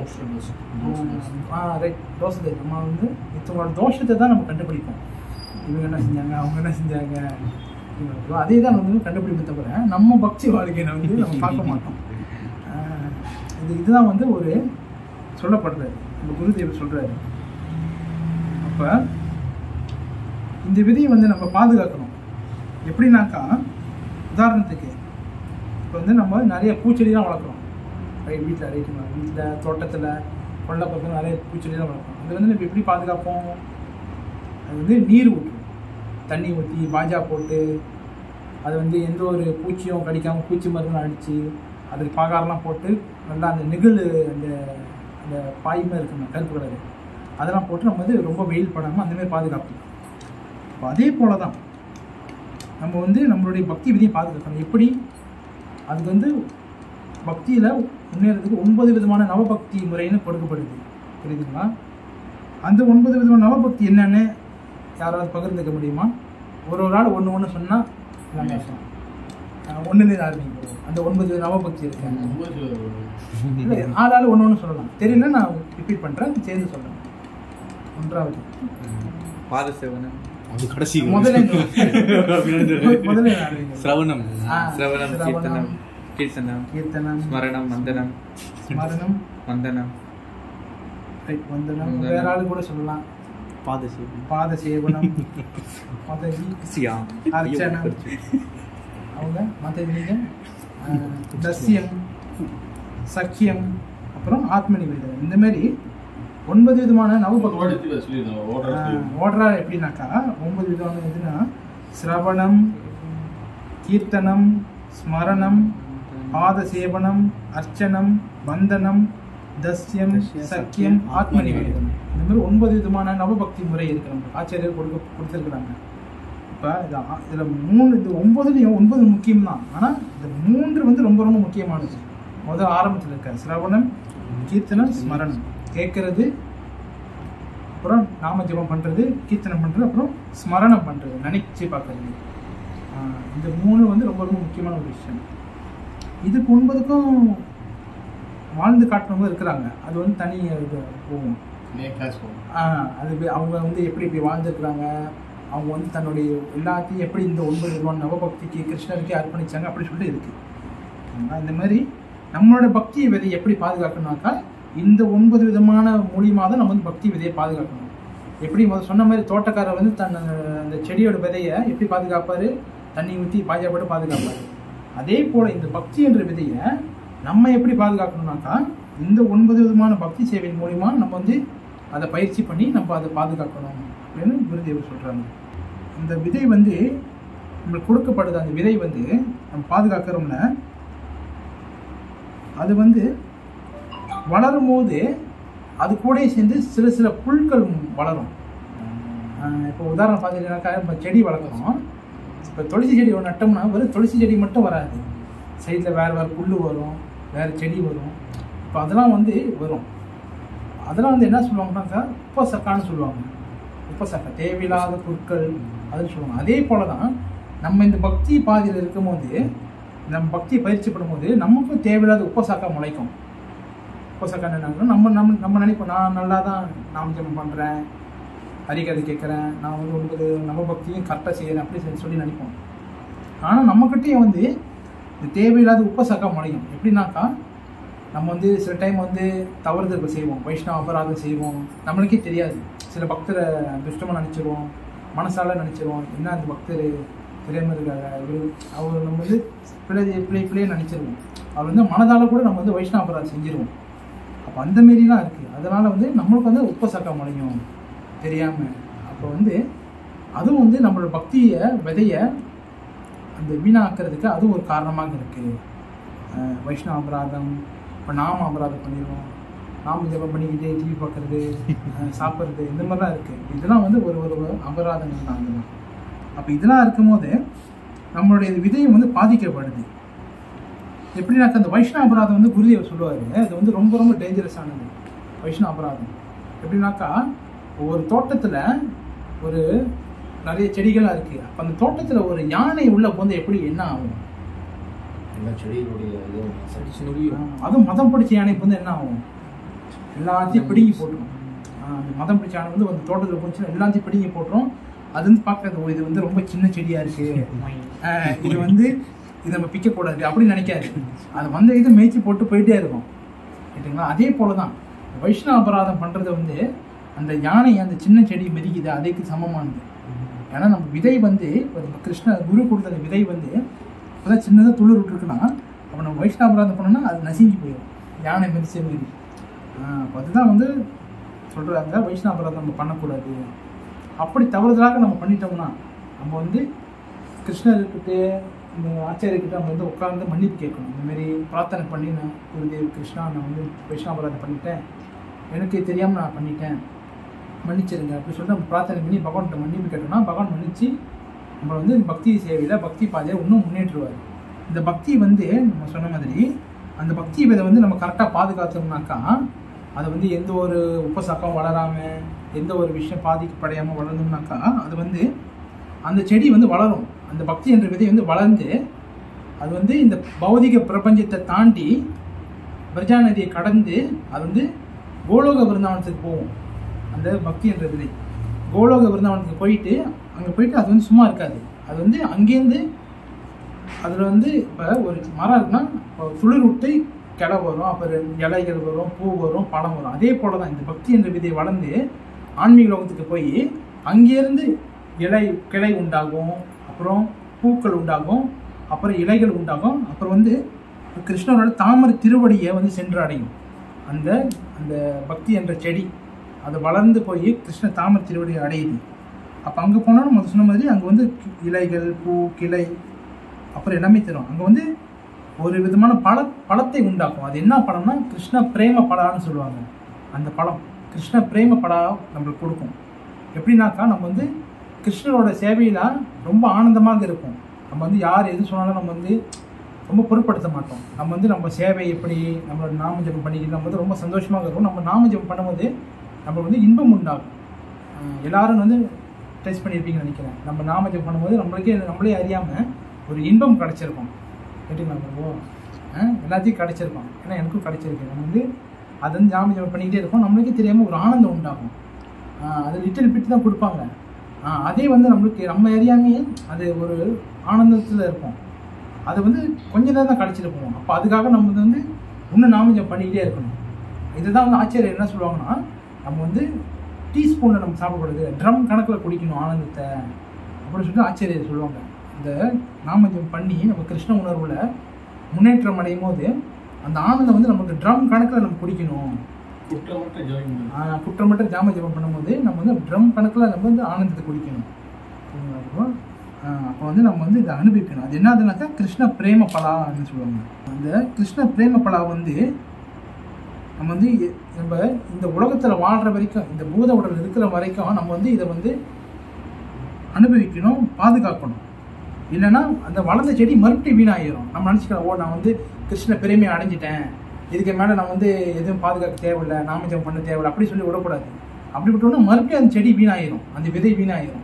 ஆ ரைட் தோஷத்தை நம்ம வந்து மித்தவங்களோட தோஷத்தை தான் நம்ம கண்டுபிடிப்போம் இவங்க என்ன செஞ்சாங்க அவங்க என்ன செஞ்சாங்க இவங்க அதே தான் நம்ம வந்து கண்டுபிடிப்போம் தவிர நம்ம பக்தி வாழ்க்கையை வந்து நம்ம பார்க்க மாட்டோம் ஆஹ் இது இதுதான் வந்து ஒரு சொல்லப்படுறாரு நம்ம குருதேவர் சொல்றாரு அப்போ இந்த விதியை வந்து நம்ம பாதுகாக்கணும் எப்படின்னாக்கா உதாரணத்துக்கு இப்போ வந்து நம்ம நிறைய பூச்செடிலாம் வளர்க்குறோம் ரைட் வீட்டில் ரைட் வீட்டில் தோட்டத்தில் கொல்லை பக்கம் நிறைய பூச்செடிலாம் வளர்க்குறோம் அது வந்து நம்ம எப்படி பாதுகாப்போம் அது வந்து நீர் ஊற்றுவோம் தண்ணி ஊற்றி பாஜா போட்டு அது வந்து எந்த ஒரு பூச்சியும் கடிக்காமல் பூச்சி மருந்தும் அடித்து அதுக்கு பாகாரெலாம் போட்டு நல்லா அந்த நெகிழ் அந்த அந்த பாயுமே இருக்குங்க கருப்பு கலரு அதெல்லாம் போட்டு நம்ம வந்து ரொம்ப வெயில் படாமல் அந்தமாதிரி பாதுகாப்போம் அப்போ அதே போல தான் நம்ம வந்து நம்மளுடைய பக்தி விதியை பாதுகாக்கணும் எப்படி அதுக்கு வந்து பக்தியில் முன்னேறதுக்கு ஒன்பது விதமான நவபக்தி முறைன்னு கொடுக்கப்படுது புரியுதுங்களா அந்த ஒன்பது விதமான நவபக்தி என்னன்னு யாராவது பகிர்ந்துக்க முடியுமா ஒரு ஒரு ஆள் ஒன்று ஒன்று சொன்னால் எல்லாமே சொல்லலாம் ஒன்றுலேருந்து ஆரம்பிக்கும் அந்த ஒன்பது நவபக்தி இருக்காங்க இல்லை ஆள் ஆள் ஒன்று ஒன்று சொல்லலாம் தெரியல நான் ரிப்பீட் பண்ணுறேன் சேர்ந்து சொல்கிறேன் ஒன்றாவது பாத சேவனம் அது கடைசி முதல்ல இந்த- முதல்ல ஆரம்பிங்க. சிரவணம் ஆ, சிரவணம் சிரவணம். கீர்த்தனம் கீர்த்தனம் கீர்த்தனம் ஸ்மரணம் வந்தனம் ஸ்மரணம் வந்தனம் ரைட் வந்தனம் வந்தனம். வேற ஆளு கூட சொல்லலாம் பாத சேவனம் பாத சேவனம் மதவி சியா அர்ச்சனம் அவங்க மதவி நீங்க தஸ்யம் சக்கியம் அப்புறம் ஆத்ம நிவேதனம் இந்த மாதிரி ஒன்பது விதமான ஒரு நவபக்தி ஓடத்துக்கு சொல்லியிருந்தோம் ஓடுற சொல்லியிருந்தோம். ஓடுறா எப்படின்னாக்கா ஒன்பது விதமான எதுனா சிரவணம் கீர்த்தனம் ஸ்மரணம் பாத சேவனம் அர்ச்சனம் வந்தனம் தஸ்யம் சக்கியம் ஆத்ம நிவேதனம் இந்த மாதிரி ஒன்பது விதமான நவபக்தி முறை இருக்கு நமக்கு ஆச்சாரியர் கொடுக்க கொடுத்துருக்குறாங்க இப்போ இது ஆ- இதுல மூணு இது ஒன்பதுலையும் ஒன்பது முக்கியம் தான் ஆனால் இந்த மூன்று வந்து ரொம்ப ரொம்ப முக்கியமானது முதல் ஆரம்பத்தில் இருக்க சிரவணம் கீர்த்தனம் ஸ்மரணம் கேட்கறது அப்புறம் நாம ஜெபம் பண்றது கீர்த்தனம் பண்றது அப்புறம் ஸ்மரணம் பண்றது நினைச்சு பார்க்கறது ஆஹ் இந்த மூணு வந்து ரொம்ப ரொம்ப முக்கியமான ஒரு விஷயம் இதுக்கு ஒன்பதுக்கும் வாழ்ந்து காட்டுறவங்க இருக்கிறாங்க அது வந்து தனி இது போகும் நே கிளாஸ் போகும் ஆஹ் அது வே- அவங்க வந்து எப்படி இப்படி வாழ்ந்துருக்குறாங்க அவங்க வந்து தன்னுடைய எல்லாத்தையும் எப்படி இந்த ஒன்பது விதமான நவபக்திக்கு கிருஷ்ணருக்கே அர்ப்பணிச்சாங்க அப்படி சொல்லிட்டு இருக்கு ஆனா, இந்த மாதிரி நம்மளோட பக்தி விதையை எப்படி பாதுகாக்கணும்னாக்கா இந்த ஒன்பது விதமான மூலியமா தான் நம்ம வந்து பக்தி விதையை பாதுகாக்கணும் எப்படி முதல்ல சொன்ன மாதிரி தோட்டக்காரர் வந்து தன் அந்த செடியோட விதையை எப்படி பாதுகாப்பாரு தண்ணி ஊற்றி பாஜாப்பட்டு பாதுகாப்பாரு அதே போல இந்த பக்தி என்ற விதையை நம்ம எப்படி பாதுகாக்கணும்னாக்கா இந்த ஒன்பது விதமான பக்தி சேவையின் மூலியமா நம்ம வந்து அதை பயிற்சி பண்ணி நம்ம அதை பாதுகாக்கணும் அப்படின்னு குருதேவர் சொல்றாங்க இந்த விதை வந்து நம்மளுக்கு கொடுக்கப்படுது அந்த விதை வந்து நம்ம பாதுகாக்கிறோம்னா அது வந்து வளரும் போது அது கூட சேர்ந்து சில சில புல்கள் வளரும் ஆஹ் இப்போ உதாரணம் பார்த்தீங்கன்னாக்கா இப்போ செடி வளர்க்குறோம் இப்போ துளசி செடி ஒன்று நட்டோம்னா வெறும் துளசி செடி மட்டும் வராது சைடில் வேறு வேறு புல் வரும் வேறு செடி வரும் இப்போ அதெல்லாம் வந்து வரும் அதெல்லாம் வந்து என்ன சொல்லுவாங்கன்னாக்கா உப்பசக்கான்னு சொல்லுவாங்க உப்பசக்கா தேவையில்லாத பொருட்கள் அதுன்னு சொல்லுவாங்க அதே போல தான் நம்ம இந்த பக்தி பாதையில் இருக்கும்போது நம்ம பக்தி பயிற்சி பண்ணும்போது நமக்கும் தேவையில்லாத உப்பசக்கா முளைக்கும் உப்பசக்கா என்ன நம்ம நம்ம நம்ம நினைப்போம் நான் நல்லா தான் நாம ஜெபம் பண்ணுறேன் ஹரிகதை கேட்குறேன் நான் வந்து ஒன்பது நம்ம பக்தியும் கரெக்டாக செய்கிறேன் அப்படி சொல்லி சொல்லி நினைப்போம் ஆனால் நம்மக்கிட்டேயும் வந்து இந்த தேவையில்லாத உப்பசக்கா முளையும் எப்படின்னாக்கா நம்ம வந்து சில டைம் வந்து தவறுதல்கள் செய்வோம் வைஷ்ணவ அபராதம் செய்வோம் நம்மளுக்கே தெரியாது சில பக்தரை துஷ்டமாக நினச்சிருவோம் மனசால நினச்சிருவோம் என்ன அந்த பக்தர் தெரியாமல் இருக்காங்க இவரு அவர் நம்ம வந்து பிள்ளை பிள்ளை பிள்ளையே நினச்சிருவோம் அவர் வந்து மனதால் கூட நம்ம வந்து வைஷ்ணவ அபராதம் செஞ்சிருவோம் அப்போ அந்த மாரிலாம் இருக்குது அதனால் வந்து நம்மளுக்கு வந்து உப்பசக்கா முளையும் தெரியாமல் அப்போ வந்து அதுவும் வந்து நம்மளோட பக்தியை விதைய அந்த வீணாக்குறதுக்கு அதுவும் ஒரு காரணமாக இருக்குது வைஷ்ணவ அபராதம் இப்போ நாம அபராதம் பண்ணிடுவோம் நாம ஜெபம் பண்ணிக்கிட்டே டிவி பார்க்குறது சாப்பிட்றது இந்த மாதிரிலாம் இருக்குது இதெல்லாம் வந்து ஒரு ஒரு அபராதங்கள் தான் அதெல்லாம் அப்போ இதெல்லாம் இருக்கும்போது நம்மளுடைய விதையும் வந்து பாதிக்கப்படுது எப்படின்னாக்கா அந்த வைஷ்ணவ அபராதம் வந்து குருதேவர் சொல்லுவார் அது வந்து ரொம்ப ரொம்ப டேஞ்சரஸானது வைஷ்ணவ அபராதம் எப்படின்னாக்கா ஒரு தோட்டத்தில் ஒரு நிறைய செடிகளாக இருக்குது அப்போ அந்த தோட்டத்தில் ஒரு யானை உள்ள போந்து எப்படி என்ன ஆகும் எல்லா செடிகளுடைய இதுவும் அடிச்சு நொடியும் ஆஹ் அதுவும் மதம் பிடிச்ச யானைக்கு வந்து என்ன ஆகும் எல்லாத்தையும் பிடுங்கி போட்டுரும் ஆஹ் அந்த மதம் பிடிச்ச யானை வந்து அந்த தோட்டத்தில் போச்சுன்னா எல்லாத்தையும் பிடுங்கி போட்டுரும் அது வந்து பார்க்கறது ஓ, இது வந்து ரொம்ப சின்ன செடியா இருக்கு ஆஹ் இது வந்து இது நம்ம பிக்கக்கூடாது அப்படின்னு நினைக்காது அது வந்த இது மேய்ச்சி போட்டு போயிட்டே இருக்கும் ரைட்டுங்களா அதே போல தான் வைஷ்ணவ அபராதம் பண்ணுறது வந்து அந்த யானை அந்த சின்ன செடி மிதிக்குது அதுக்கு சமமானது ஏன்னா நம்ம விதை வந்து இப்போ நம்ம கிருஷ்ண குரு கொடுத்த அந்த விதை வந்து இப்போதான் சின்னதாக துளிர் விட்டுருக்குன்னா அப்போ நம்ம வைஷ்ணவ அபராதம் பண்ணோம்னா அது நசுங்கி போயிடும் யானை மிதிச்ச மாரி அப்போ அதுதான் வந்து சொல்கிறாங்க வைஷ்ணவ அபராதம் நம்ம பண்ணக்கூடாது அப்படி தவறுதலாக நம்ம பண்ணிட்டோம்னா நம்ம வந்து கிருஷ்ணர்கிட்ட இந்த ஆச்சாரியர்கிட்ட நம்ம வந்து உட்கார்ந்து மன்னிப்பு கேட்கணும் இந்த மாதிரி பிரார்த்தனை பண்ணி நான் குருதேவ் கிருஷ்ணா நான் வந்து வைஷ்ணவ அபராதம் பண்ணிட்டேன் எனக்கு தெரியாமல் நான் பண்ணிட்டேன் மன்னிச்சிருங்க அப்படி சொல்லிட்டு நம்ம பிரார்த்தனை பண்ணி பகவான்கிட்ட மன்னிப்பு கேட்டோம்னா பகவான் மன்னிச்சு நம்மளை வந்து பக்தி சேவையில் பக்தி பாதையை இன்னும் முன்னேற்றுவார் இந்த பக்தி வந்து நம்ம சொன்ன மாதிரி அந்த பக்தி விதை வந்து நம்ம கரெக்டாக பாதுகாத்தோம்னாக்கா அது வந்து எந்த ஒரு உப்பசக்கம் வளராமல் எந்த ஒரு விஷயம் பாதிக்கப்படையாமல் வளர்ந்தோம்னாக்கா அது வந்து அந்த செடி வந்து வளரும் அந்த பக்தி என்ற விதை வந்து வளர்ந்து அது வந்து இந்த பௌதிக பிரபஞ்சத்தை தாண்டி பிரஜா நதியை கடந்து அது வந்து கோலோக விருந்தாவனத்துக்கு போகும் அந்த பக்தி என்ற விதை கோலோக விருந்தாவனத்துக்கு போயிட்டு அங்கே போயிட்டு அது வந்து சும்மா இருக்காது அது வந்து அங்கேருந்து அதில் வந்து இப்போ ஒரு மரம் இருக்குன்னா இப்போ துளிர் விட்டு கிளை வரும் அப்புறம் இலைகள் வரும் பூ வரும் பழம் வரும் அதே போல தான் இந்த பக்தி என்ற விதை வளர்ந்து ஆன்மீக லோகத்துக்கு போய் அங்கேருந்து இலை கிளை உண்டாகும் அப்புறம் பூக்கள் உண்டாகும் அப்புறம் இலைகள் உண்டாகும் அப்புறம் வந்து கிருஷ்ணரோட தாமரை திருவடியை வந்து சென்று அடையும் அந்த அந்த பக்தி என்ற செடி அது வளர்ந்து போய் கிருஷ்ண தாமரை திருவடியை அடையுது அப்போ அங்கே போனால் நம்ம சொன்ன மாதிரி அங்கே வந்து இலைகள் பூ கிளை அப்புறம் எல்லாமே தரும் அங்கே வந்து ஒரு விதமான பழ பழத்தை உண்டாக்கும் அது என்ன பழம்னா கிருஷ்ண பிரேம பழான்னு சொல்லுவாங்க அந்த பழம் கிருஷ்ண பிரேம பழா நம்மளுக்கு கொடுக்கும் எப்படின்னாக்கா நம்ம வந்து கிருஷ்ணரோட சேவையில ரொம்ப ஆனந்தமாக இருக்கும் நம்ம வந்து யார் எது சொன்னாலும் நம்ம வந்து ரொம்ப பொருட்படுத்த மாட்டோம் நம்ம வந்து நம்ம சேவை எப்படி நம்மளோட நாம ஜெபம் பண்ணிக்கிட்டு நம்ம வந்து ரொம்ப சந்தோஷமாக இருக்கும் நம்ம நாம ஜெபம் பண்ணும்போது நம்ம வந்து இன்பம் உண்டாகும் அஹ் எல்லாரும் வந்து டெஸ்ட் பண்ணியிருப்பீங்கன்னு நினைக்கிறேன் நம்ம நாம ஜெபம் பண்ணும்போது நம்மளுக்கே நம்மளே அறியாமல் ஒரு இன்பம் கிடைச்சிருக்கும் கேட்டுங்களா பிரபு அஹ் எல்லாத்தையும் கிடைச்சிருக்கும் ஏன்னா எனக்கும் கிடைச்சிருக்கு நம்ம வந்து அதை வந்து நாம ஜெபம் பண்ணிக்கிட்டே இருப்போம் நம்மளுக்கே தெரியாமல் ஒரு ஆனந்தம் உண்டாகும் ஆஹ் அது லிட்டில் பிட் தான் கொடுப்பாங்க ஆஹ் அதே வந்து நம்மளுக்கு நம்ம அறியாமையே அது ஒரு ஆனந்தத்தில் இருப்போம் அது வந்து கொஞ்ச நேரம் தான் கழிச்சிட்டு போவோம் அப்போ அதுக்காக நம்ம வந்து இன்னும் நாமஜம் பண்ணிக்கிட்டே இருக்கணும் இதுதான் வந்து ஆச்சரியம் என்ன சொல்லுவாங்கன்னா நம்ம வந்து டீஸ்பூனில் நம்ம சாப்பிடக்கூடாது ட்ரம் கணக்கில் குடிக்கணும் ஆனந்தத்தை அப்படின்னு சொல்லிட்டு ஆச்சரியர் சொல்லுவாங்க இந்த நாமஜம் பண்ணி நம்ம கிருஷ்ண உணர்வில் முன்னேற்றம் அடையும் போது அந்த ஆனந்தம் வந்து நமக்கு ட்ரம் கணக்கில் நம்ம குடிக்கணும் குற்றமற்ற ஜோயின் பண்ணு. ஆஹ் குற்றமற்ற ஜாம ஜபம் பண்ணும்போது நம்ம வந்து ட்ரம் கணக்கில் நம்ம வந்து ஆனந்தத்தை குடிக்கணும் சரிங்களா அப்போ ஆஹ் அப்போ வந்து நம்ம வந்து இதை அனுபவிக்கணும் அது என்னதுனாக்கா கிருஷ்ண பிரேம பலான்னு சொல்லுவாங்க அந்த கிருஷ்ண பிரேம பலா வந்து நம்ம வந்து எ- நம்ம இந்த உலகத்தில் வாழ்கிற வரைக்கும் இந்த பூத உடல் இருக்கிற வரைக்கும் நம்ம வந்து இதை வந்து அனுபவிக்கணும் பாதுகாக்கணும் இல்லைன்னா அந்த வளர்ந்த செடி மறுபடியும் வீணாயிரும் நம்ம நினச்சிக்கலாம் ஓ நான் வந்து கிருஷ்ண பெருமையை அடைஞ்சிட்டேன் இதுக்கு மேலே நான் வந்து எதுவும் பாதுகாக்க தேவையில்லை நாமஜம் பண்ண தேவையில்லை அப்படி சொல்லி விடக்கூடாது அப்படி விட்டோம்னா மறுபடியும் அந்த செடி வீணாயிரும் அந்த விதை வீணாயிரும்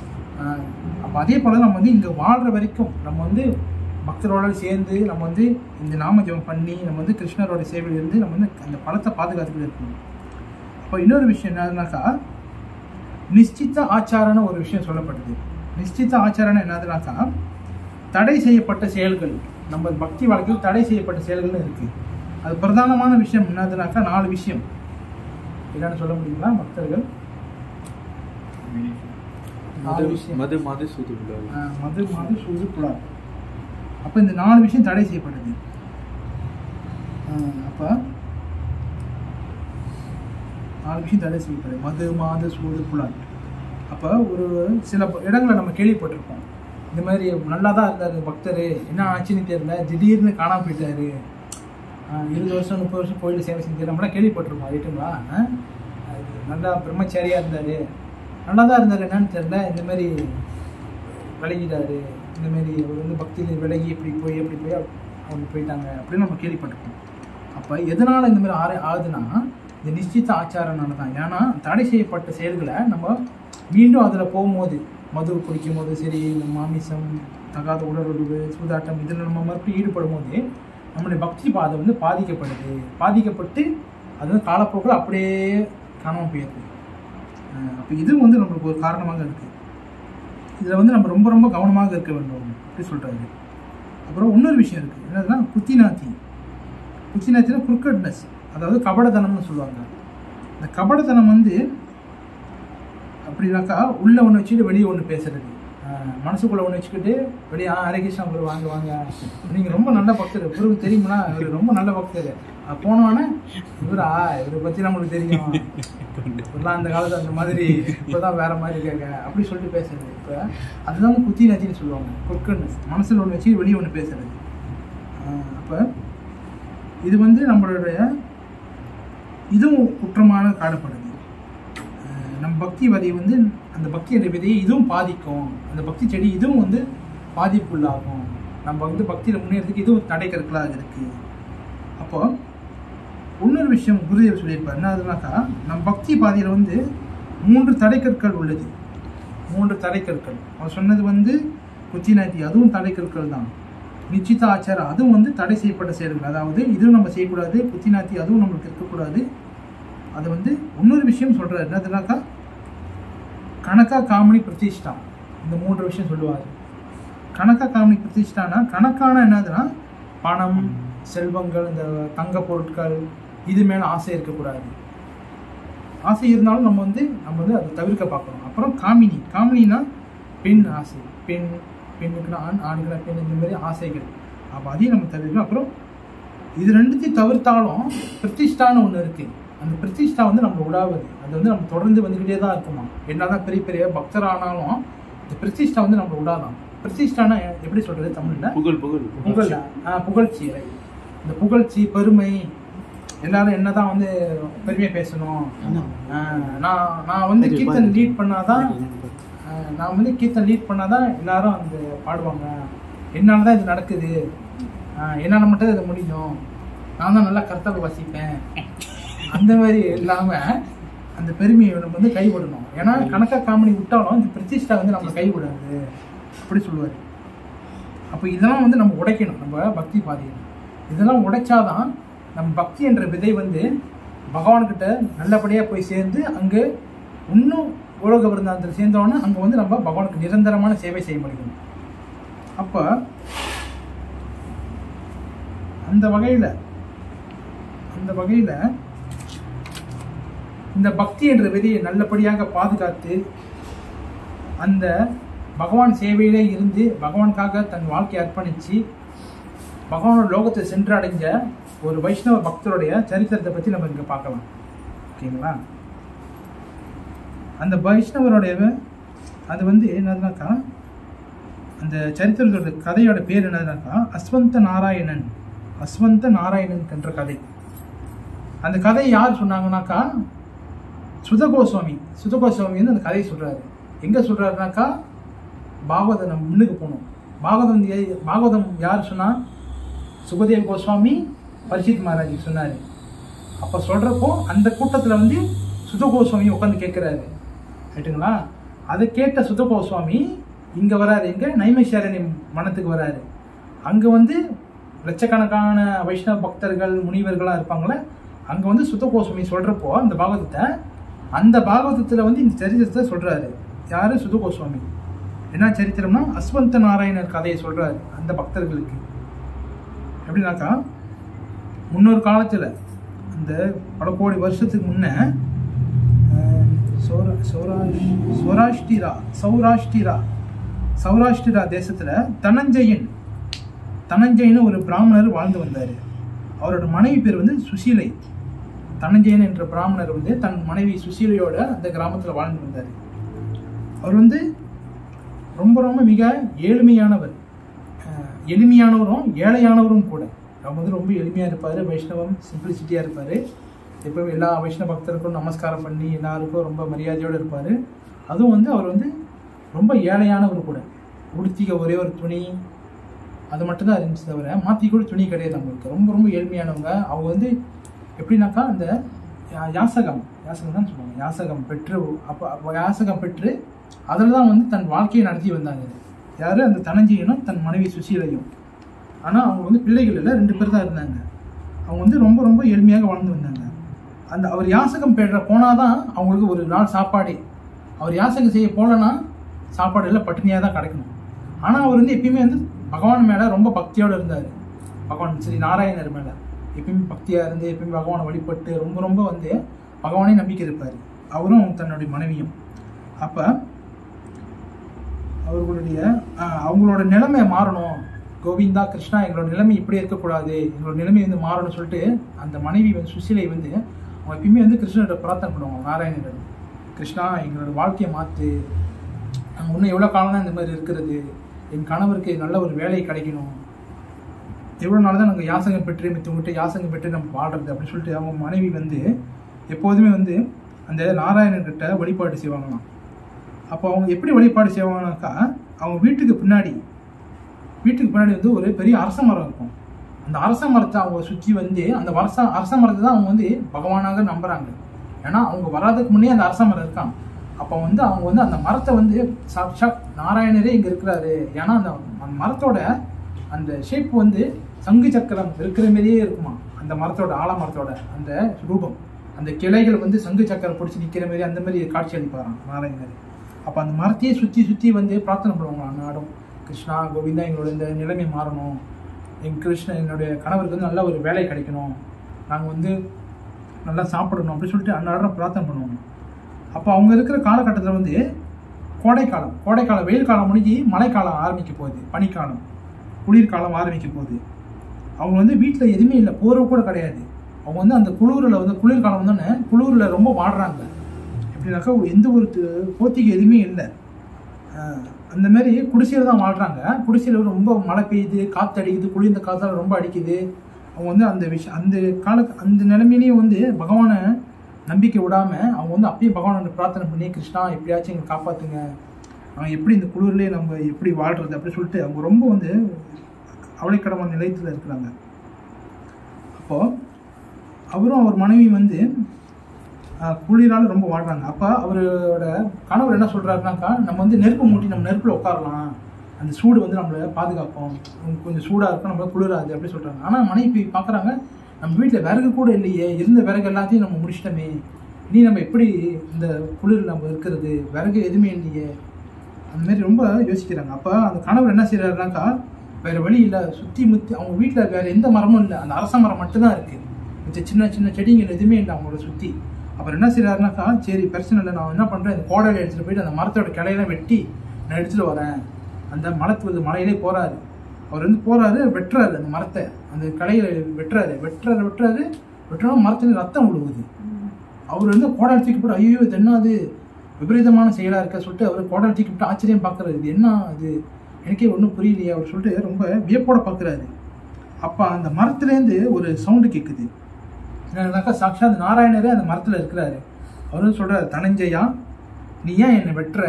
அப்போ அதே போல் நம்ம வந்து இங்கே வாழ்கிற வரைக்கும் நம்ம வந்து பக்தரோட சேர்ந்து நம்ம வந்து இந்த நாமஜபம் பண்ணி நம்ம வந்து கிருஷ்ணரோட சேவையில் இருந்து நம்ம வந்து அந்த பழத்தை பாதுகாத்துக்கிட்டு இருக்கணும் அப்போ இன்னொரு விஷயம் என்னதுனாக்கா நிச்சித்த ஆச்சாரன்னு ஒரு விஷயம் சொல்லப்படுது நிச்சித்த ஆச்சாரம்னு என்னதுனாக்கா தடை செய்யப்பட்ட செயல்கள் நம்ம பக்தி வாழ்க்கையில் தடை செய்யப்பட்ட செயல்கள்னு இருக்கு அது பிரதானமான விஷயம் என்னதுனாக்கா நாலு விஷயம் என்னன்னு சொல்ல முடியுங்களா பக்தர்கள் நாலு மது விஷயம் மது மது சூது உள்ளது ஆஹ் மது மது சூது புலா அப்போ இந்த நாலு விஷயம் தடை செய்யப்படுது ஆஹ் அப்போ நாலு விஷயம் தடை செய்யப்படுது மது மாது சூது புலால் அப்போ ஒரு சில ப- இடங்களை நம்ம கேள்விப்பட்டிருப்போம் இந்த மாதிரி நல்லா தான் இருந்தார் பக்தர் என்ன ஆச்சுன்னு தெரியல திடீர்னு காணாம போயிட்டாரு ஆஹ் இருபது வருஷம் முப்பது வருஷம் கோயில் சேவை செஞ்சு நம்மளாம் கேள்விப்பட்டிருப்போம் ரைட்டுங்களா ஆஹ் அது நல்லா பிரம்மச்சாரியாக இருந்தார் நல்லா தான் இருந்தார் என்னன்னு தெரியல இந்த மாதிரி விலகிட்டாரு இந்த மாதிரி அவர் வந்து பக்தியில் விலகி இப்படி போய் இப்படி போய் அவங்க போயிட்டாங்க அப்படின்னு நம்ம கேள்விப்பட்டிருக்கோம் அப்போ எதனால் இந்த மாதிரி ஆறு ஆகுதுன்னா இந்த நிச்சித்த ஆச்சாரனால தான் ஏன்னா தடை செய்யப்பட்ட செயல்களை நம்ம மீண்டும் அதில் போகும்போது மது குடிக்கும் போது சரி இந்த மாமிசம் தகாத உடலுறவு சூதாட்டம் இதில் நம்ம மறுபடியும் ஈடுபடும் போது நம்மளுடைய பக்தி பாதை வந்து பாதிக்கப்படுது பாதிக்கப்பட்டு அது வந்து காலப்போக்கில் அப்படியே காணாமல் போயிடுது அப்போ இதுவும் வந்து நம்மளுக்கு ஒரு காரணமாக இருக்குது இதில் வந்து நம்ம ரொம்ப ரொம்ப கவனமாக இருக்க வேண்டும் அப்படி சொல்கிறாரு அப்புறம் இன்னொரு விஷயம் இருக்குது என்னதுன்னா குத்திநாத்தி குத்திநாத்தினா குறுக்கட்னஸ் அதாவது கபடத்தனம்னு சொல்லுவாங்க இந்த கபடத்தனம் வந்து அப்படின்னாக்கா உள்ள ஒன்று வச்சுட்டு வெளியே ஒன்று பேசுறது ஆஹ் மனசுக்குள்ள ஒன்று வச்சுக்கிட்டு வெளியே ஆ ஹரே கிருஷ்ணா குரு வாங்க வாங்க நீங்கள் ரொம்ப நல்ல பக்தர் குருக்கு தெரியுமா இவர் ரொம்ப நல்ல பக்தர் அது போனோன்னே இவரா இவரை பற்றி நம்மளுக்கு தெரியும் இப்பெல்லாம் அந்த காலத்துல அந்த மாதிரி இப்போதான் வேற மாதிரி இருக்காங்க அப்படி சொல்லிட்டு பேசுறது இப்போ அதுதான் வந்து குத்தி நச்சின்னு சொல்லுவாங்க குறுக்குன்னு மனசில் ஒன்று வச்சு வெளியே ஒன்று பேசுறது அப்போ இது வந்து நம்மளுடைய இதுவும் குற்றமான காணப்படுது அஹ் நம்ம பக்தி விதையை வந்து அந்த பக்தியோட விதையை இதுவும் பாதிக்கும் அந்த பக்தி செடி இதுவும் வந்து பாதிப்புள்ளாகும் நம்ம வந்து பக்தியில் முன்னேறதுக்கு இதுவும் தடைக்கற்களாக இருக்கு அப்போ இன்னொரு விஷயம் குருதேவ் சொல்லியிருப்பார் என்ன அதுனாக்கா நம்ம பக்தி பாதையில் வந்து மூன்று தடைக்கற்கள் உள்ளது மூன்று தடைக்கற்கள் அவர் சொன்னது வந்து குச்சிநாத்தி அதுவும் தடைக்கற்கள் தான் நிச்சித ஆச்சாரம் அதுவும் வந்து தடை செய்யப்பட்ட செயல்கள் அதாவது இதுவும் நம்ம செய்யக்கூடாது குச்சிநாத்தி அதுவும் நம்மளுக்கு இருக்கக்கூடாது அது வந்து இன்னொரு விஷயம் சொல்றாரு என்னதுனாக்கா கணக்கா காமனி பிரதிஷ்டா இந்த மூன்று விஷயம் சொல்லுவார் கணக்கா காமனி பிரதிஷ்டானா கணக்கான என்னதுன்னா பணம் செல்வங்கள் இந்த தங்க பொருட்கள் இது மேலே ஆசை இருக்கக்கூடாது ஆசை இருந்தாலும் நம்ம வந்து நம்ம வந்து அதை தவிர்க்க பார்க்கணும் அப்புறம் காமினி காமினினா பெண் ஆசை பெண் பெண்ணுக்குன்னா ஆண் ஆணுக்குன்னா பெண் இந்த மாதிரி ஆசைகள் அப்போ அதையும் நம்ம தவிர்க்கணும் அப்புறம் இது ரெண்டுத்தையும் தவிர்த்தாலும் பிரதிஷ்டான்னு ஒன்று இருக்கு அந்த பிரதிஷ்டா வந்து நம்ம விடாவது அது வந்து நம்ம தொடர்ந்து வந்துக்கிட்டே தான் இருக்குமா என்னதான் பெரிய பெரிய பக்தர் ஆனாலும் இந்த பிரதிஷ்டா வந்து நம்ம விடாதான் பிரதிஷ்டானா எப்படி சொல்றது தமிழ்ல புகழ் புகழ் புகழ் ஆ, புகழ்ச்சி இந்த புகழ்ச்சி பெருமை எல்லாரும் என்னதான் வந்து பெருமையா பேசணும் ஆ, நான் நான் வந்து கீர்த்தன் லீட் பண்ணாதான் ஆ, நான் வந்து கீர்த்தன் லீட் பண்ணாதான் எல்லாரும் அந்த பாடுவாங்க என்னால தான் இது நடக்குது ஆ, என்னால மட்டும் இது முடியும் நான் தான் நல்லா கருத்தால் வாசிப்பேன் அந்த மாதிரி இல்லாம அந்த பெருமையை நம்ம வந்து கைவிடணும் ஏன்னா கணக்கா காமெடி விட்டாலும் இந்த பிரதிஷ்டா வந்து நம்ம கைவிடாது அப்படி சொல்லுவார் அப்போ இதெல்லாம் வந்து நம்ம உடைக்கணும் நம்ம பக்தி பாதையில் இதெல்லாம் உடைச்சாதான் நம்ம பக்தி என்ற விதை வந்து பகவான்கிட்ட நல்லபடியாக போய் சேர்ந்து அங்கே இன்னும் உலக விருந்தாந்தத்தில் சேர்ந்தோன்னா அங்கே வந்து நம்ம பகவானுக்கு நிரந்தரமான சேவை செய்ய முடியும் அப்போ அந்த வகையில் அந்த வகையில் இந்த பக்தி என்ற விதையை நல்லபடியாக பாதுகாத்து அந்த பகவான் சேவையிலே இருந்து பகவானுக்காக தன் வாழ்க்கையை அர்ப்பணித்து பகவானோட லோகத்தை சென்றடைஞ்ச ஒரு வைஷ்ணவ பக்தருடைய சரித்திரத்தை பற்றி நம்ம இங்கே பார்க்கலாம் ஓகேங்களா அந்த வைஷ்ணவருடைய அது வந்து என்னதுனாக்கா அந்த சரித்திரத்தோட கதையோட பேர் என்னதுனாக்கா அஸ்வந்த நாராயணன் அஸ்வந்த நாராயணன் என்ற கதை அந்த கதை யார் சொன்னாங்கனாக்கா சுதகோஸ்வாமி சுதகோஸ்வாமி வந்து அந்த கதையை சொல்றாரு எங்க சொல்றாருனாக்கா பாகவதம் நம்ம முன்னுக்கு போகணும் பாகவதம் ஏ- பாகவதம் யார் சொன்னா சுகதேவ் கோஸ்வாமி பரிசித் மகாராஜ் சொன்னாரு அப்ப சொல்றப்போ அந்த கூட்டத்துல வந்து சுத கோஸ்வாமி உட்காந்து கேட்கிறாரு ரைட்டுங்களா அதை கேட்ட சுத கோஸ்வாமி இங்க வராரு எங்க நைமிஷாரணி மனத்துக்கு வராரு அங்க வந்து லட்சக்கணக்கான வைஷ்ணவ பக்தர்கள் முனிவர்களா இருப்பாங்களே அங்க வந்து சுத்த கோஸ்வாமி சொல்றப்போ அந்த பாகவதத்தை அந்த பாகவதத்துல வந்து இந்த சரித்திரத்தை சொல்றாரு யாரு சுத கோஸ்வாமி என்ன சரித்திரம்னா அஸ்வந்த நாராயணர் கதையை சொல்றாரு அந்த பக்தர்களுக்கு எப்படின்னாக்கா முன்னொரு காலத்துல அந்த பல கோடி வருஷத்துக்கு முன்ன அஹ், சௌரா சௌராஷ் சௌராஷ்டிரா சௌராஷ்டிரா சௌராஷ்டிரா தேசத்துல தனஞ்சயன் தனஞ்சயன் ஒரு பிராமணர் வாழ்ந்து வந்தார் அவரோட மனைவி பேர் வந்து சுசீலை தனஞ்சயன் என்ற பிராமணர் வந்து தன் மனைவி சுசீலையோட அந்த கிராமத்தில் வாழ்ந்து வந்தார் அவர் வந்து ரொம்ப ரொம்ப மிக ஏழ்மையானவர் அஹ், எளிமையானவரும் ஏழையானவரும் கூட அவர் வந்து ரொம்ப எளிமையாக இருப்பார் வைஷ்ணவம் சிம்பிளிசிட்டியாக இருப்பார் எப்பவும் எல்லா வைஷ்ணவ பக்தருக்கும் நமஸ்காரம் பண்ணி எல்லாருக்கும் ரொம்ப மரியாதையோடு இருப்பார் அதுவும் வந்து அவர் வந்து ரொம்ப ஏழையானவர் கூட உடுத்திக்க ஒரே ஒரு துணி அது மட்டும்தான் இருந்துச்சு தவிர மாற்றி கூட துணி கிடையாது அவங்களுக்கு ரொம்ப ரொம்ப ஏழ்மையானவங்க அவங்க வந்து எப்படின்னாக்கா அந்த யா- யாசகம் யாசகம் தான் சொல்லுவாங்க யாசகம் பெற்று அப்போ அப்போ யாசகம் பெற்று அதில் தான் வந்து தன் வாழ்க்கையை நடத்தி வந்தாங்க யார் அந்த தனஞ்சியனும் தன் மனைவி சுசீலையும் ஆனால் அவங்க வந்து பிள்ளைகள் இல்லை ரெண்டு பேர் தான் இருந்தாங்க அவங்க வந்து ரொம்ப ரொம்ப எளிமையாக வாழ்ந்து வந்தாங்க அந்த அவர் யாசகம் பெற போனால் தான் அவங்களுக்கு ஒரு நாள் சாப்பாடே அவர் யாசகம் செய்ய போகலன்னா சாப்பாடு எல்லாம் பட்டினியாக தான் கிடைக்கணும் ஆனால் அவர் வந்து எப்பயுமே வந்து பகவான் மேலே ரொம்ப பக்தியோடு இருந்தார் பகவான் ஸ்ரீ நாராயணர் மேலே எப்பயுமே பக்தியாக இருந்து எப்பயுமே பகவானை வழிபட்டு ரொம்ப ரொம்ப வந்து பகவானே நம்பிக்கை இருப்பார் அவரும் தன்னுடைய மனைவியும் அப்போ அவர்களுடைய ஆஹ், அவங்களோட நிலைமை மாறணும் கோவிந்தா கிருஷ்ணா எங்களோட நிலைமை இப்படி இருக்கக்கூடாது எங்களோட நிலைமை வந்து மாறணும்னு சொல்லிட்டு அந்த மனைவி வந்து சுசீலை வந்து அவங்க எப்பயுமே வந்து கிருஷ்ணர்கிட்ட பிரார்த்தனை பண்ணுவாங்க நாராயணர் கிருஷ்ணா எங்களோட வாழ்க்கையை மாற்று நாங்கள் இன்னும் எவ்வளோ காலம் தான் இந்த மாதிரி இருக்கிறது என் கணவருக்கு நல்ல ஒரு வேலை கிடைக்கணும் எவ்வளோ நாள் தான் நாங்கள் யாசகம் பெற்று மித்தவங்ககிட்ட யாசகம் பெற்று நம்ம வாழ்றது அப்படின்னு சொல்லிட்டு அவங்க மனைவி வந்து எப்போதுமே வந்து அந்த நாராயணன்கிட்ட வழிபாடு செய்வாங்களாம் அப்போ அவங்க எப்படி வழிபாடு செய்வாங்கனாக்கா அவங்க வீட்டுக்கு பின்னாடி வீட்டுக்கு பின்னாடி வந்து ஒரு பெரிய அரச மரம் இருக்கும் அந்த அரச மரத்தை அவங்க சுற்றி வந்து அந்த அரச அரச மரத்தை தான் அவங்க வந்து பகவானாக நம்புறாங்க ஏன்னா அவங்க வராதுக்கு முன்னே அந்த அரச மரம் இருக்கான் அப்போ வந்து அவங்க வந்து அந்த மரத்தை வந்து சாட்சாத் நாராயணரே இங்கே இருக்கிறாரு ஏன்னா அந்த அந்த மரத்தோட அந்த ஷேப் வந்து சங்கு சக்கரம் இருக்கிற மாதிரியே இருக்குமா அந்த மரத்தோட ஆலமரத்தோட அந்த ரூபம் அந்த கிளைகள் வந்து சங்கு சக்கரம் பிடிச்சி நிற்கிற மாதிரி அந்த மாதிரி காட்சி அளிப்பாராம் நாராயணர் அப்போ அந்த மரத்தையே சுற்றி சுற்றி வந்து பிரார்த்தனை பண்ணுவாங்க அன்னாடும் கிருஷ்ணா கோவிந்தா எங்களோட இந்த நிலைமை மாறணும் என் கிருஷ்ணன் என்னுடைய கணவருக்கு வந்து நல்ல ஒரு வேலை கிடைக்கணும் நாங்கள் வந்து நல்லா சாப்பிடணும் அப்படின்னு சொல்லிட்டு அன்னாடம் பிரார்த்தனை பண்ணுவாங்க அப்போ அவங்க இருக்கிற காலகட்டத்தில் வந்து கோடைக்காலம் கோடைக்காலம் வெயில் காலம் முடிஞ்சு மழைக்காலம் ஆரம்பிக்க போகுது பனிக்காலம் குளிர்காலம் ஆரம்பிக்க போகுது அவங்க வந்து வீட்டில் எதுவுமே இல்லை போர்வை கூட கிடையாது அவங்க வந்து அந்த குளிரில் வந்து குளிர்காலம் வந்தோடனே குளிரில் ரொம்ப வாடுறாங்க எப்படின்னாக்கா எந்த ஒரு து- போத்திக்கு எதுவுமே இல்லை ஆஹ் அந்த மாதிரி குடிசையில் தான் வாழ்கிறாங்க குடிசையில் ரொம்ப மழை பெய்யுது காற்று அடிக்குது குளிர்ந்த காற்றால ரொம்ப அடிக்குது அவங்க வந்து அந்த விஷயம் அந்த கால அந்த நிலைமையிலையும் வந்து பகவானை நம்பிக்கை விடாம அவங்க வந்து அப்பயும் பகவானை பிரார்த்தனை பண்ணி கிருஷ்ணா எப்படியாச்சும் எங்களை காப்பாத்துங்க அவன் எப்படி இந்த குளிர்லேயே நம்ம எப்படி வாழ்றது அப்படி சொல்லிட்டு அவங்க ரொம்ப வந்து அவளைக்கடமான நிலையத்தில் இருக்கிறாங்க அப்போ அவரும் அவர் மனைவி வந்து ஆஹ், குளிரால ரொம்ப வாழ்றாங்க அப்போ அவரோட கணவர் என்ன சொல்றாருனாக்கா நம்ம வந்து நெருப்பு மூட்டி நம்ம நெருப்பில் உட்காரலாம் அந்த சூடு வந்து நம்மளை பாதுகாக்கும் உம் கொஞ்சம் சூடாக இருக்கும் நம்மள குளிராது அப்படி சொல்றாங்க ஆனால் மனைவி பார்க்குறாங்க நம்ம வீட்டில் விறகு கூட இல்லையே இருந்த விறகு எல்லாத்தையும் நம்ம முடிச்சிட்டோமே இனி நம்ம எப்படி இந்த குளிர் நம்ம இருக்கிறது விறகு எதுவுமே இல்லையே அந்த மாதிரி ரொம்ப யோசிக்கிறாங்க அப்போ அந்த கணவர் என்ன செய்யறாருனாக்கா வேற வழி இல்லை சுற்றி முத்தி அவங்க வீட்டில் வேற எந்த மரமும் இல்லை அந்த அரச மரம் மட்டும்தான் இருக்கு மிச்ச சின்ன சின்ன செடிங்கள் எதுவுமே இல்லை அவங்களோட சுற்றி அப்புறம் என்ன செய்யறாருனாக்கா சரி பிரச்சனை இல்லை நான் என்ன பண்ணுறேன் இந்த கோடையில் எடுத்துகிட்டு போயிட்டு அந்த மரத்தோட கிளையெல்லாம் வெட்டி நான் எடுத்துகிட்டு வரேன் அந்த மரத்துல மலையிலே போறாரு அவர் வந்து போறாரு வெட்டுறாரு அந்த மரத்தை அந்த கலையில வெட்டுறாரு வெட்டுறாரு வெட்டுறாரு வெட்டுறோம் மரத்துல ரத்தம் விழுகுது அவர் வந்து கோடால் தூக்கி போட்டு ஐயோ இது என்ன அது விபரீதமான செயலா இருக்க சொல்லிட்டு அவர் கோடால் தூக்கி போட்டு ஆச்சரியம் பார்க்கறாரு இது என்ன அது எனக்கே ஒன்றும் புரியலையே அவர் சொல்லிட்டு ரொம்ப வியப்போட பார்க்கறாரு அப்போ அந்த மரத்துலேருந்து ஒரு சவுண்டு கேட்குது என்னன்னாக்கா சாட்சாத் நாராயணரே அந்த மரத்தில் இருக்கிறாரு அவர் வந்து சொல்றாரு தனஞ்சயா நீ ஏன் என்னை வெட்டுற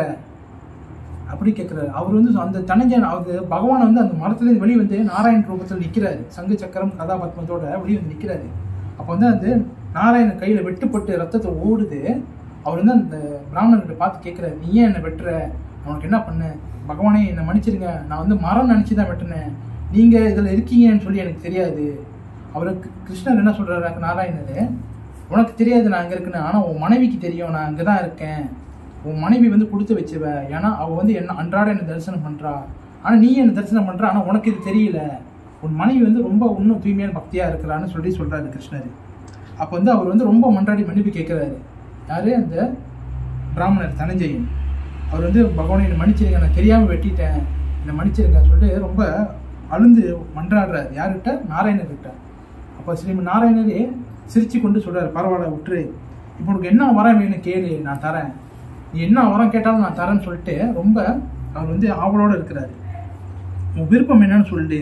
அப்படி கேட்குறாரு அவர் வந்து அந்த தனஞ்சயன் அவர் பகவான் வந்து அந்த மரத்துலேருந்து வெளியே வந்து நாராயண ரூபத்தில் நிற்கிறாரு சங்கு சக்கரம் கதாபத்மத்தோட வெளியே வந்து நிற்கிறாரு அப்போ வந்து அந்த நாராயண கையில் வெட்டுப்பட்டு ரத்தத்தை ஓடுது அவர் வந்து அந்த பிராமணர்கிட்ட பார்த்து கேட்குறாரு நீ ஏன் என்னை வெட்டுற உனக்கு என்ன பண்ண பகவானே என்னை மன்னிச்சிருங்க நான் வந்து மரம் நினச்சி தான் வெட்டினேன் நீங்கள் இதில் இருக்கீங்கன்னு சொல்லி எனக்கு தெரியாது அவருக்கு கிருஷ்ணர் என்ன சொல்கிறாரு நாராயணர் உனக்கு தெரியாது நான் அங்கே இருக்கேன்னு ஆனால் உன் மனைவிக்கு தெரியும் நான் அங்கே தான் இருக்கேன் உன் மனைவி வந்து கொடுத்து வச்சுவ ஏன்னா அவள் வந்து என்ன அன்றாட என்னை தரிசனம் பண்ணுறா ஆனால் நீ என்ன தரிசனம் பண்ணுற ஆனால் உனக்கு இது தெரியல உன் மனைவி வந்து ரொம்ப இன்னும் தூய்மையான பக்தியாக இருக்கிறான்னு சொல்லி சொல்கிறாரு கிருஷ்ணர் அப்போ வந்து அவர் வந்து ரொம்ப மன்றாடி மன்னிப்பு கேட்குறாரு யாரு அந்த பிராமணர் தனஞ்சயன் அவர் வந்து பகவானை என்னை மன்னிச்சிருங்க நான் தெரியாமல் வெட்டிட்டேன் என்னை மன்னிச்சிருங்க சொல்லிட்டு ரொம்ப அழுந்து மன்றாடுறாரு யார்கிட்ட நாராயணர்கிட்ட அப்போ ஸ்ரீமன் நாராயணரே சிரிச்சு கொண்டு சொல்றாரு பரவாயில்ல விட்டுரு இப்போ உனக்கு என்ன வரம் வேணும் கேளு நான் தரேன் நீ என்ன வரம் கேட்டாலும் நான் தரேன்னு சொல்லிட்டு ரொம்ப அவர் வந்து ஆவலோட இருக்கிறாரு உன் விருப்பம் என்னன்னு சொல்லு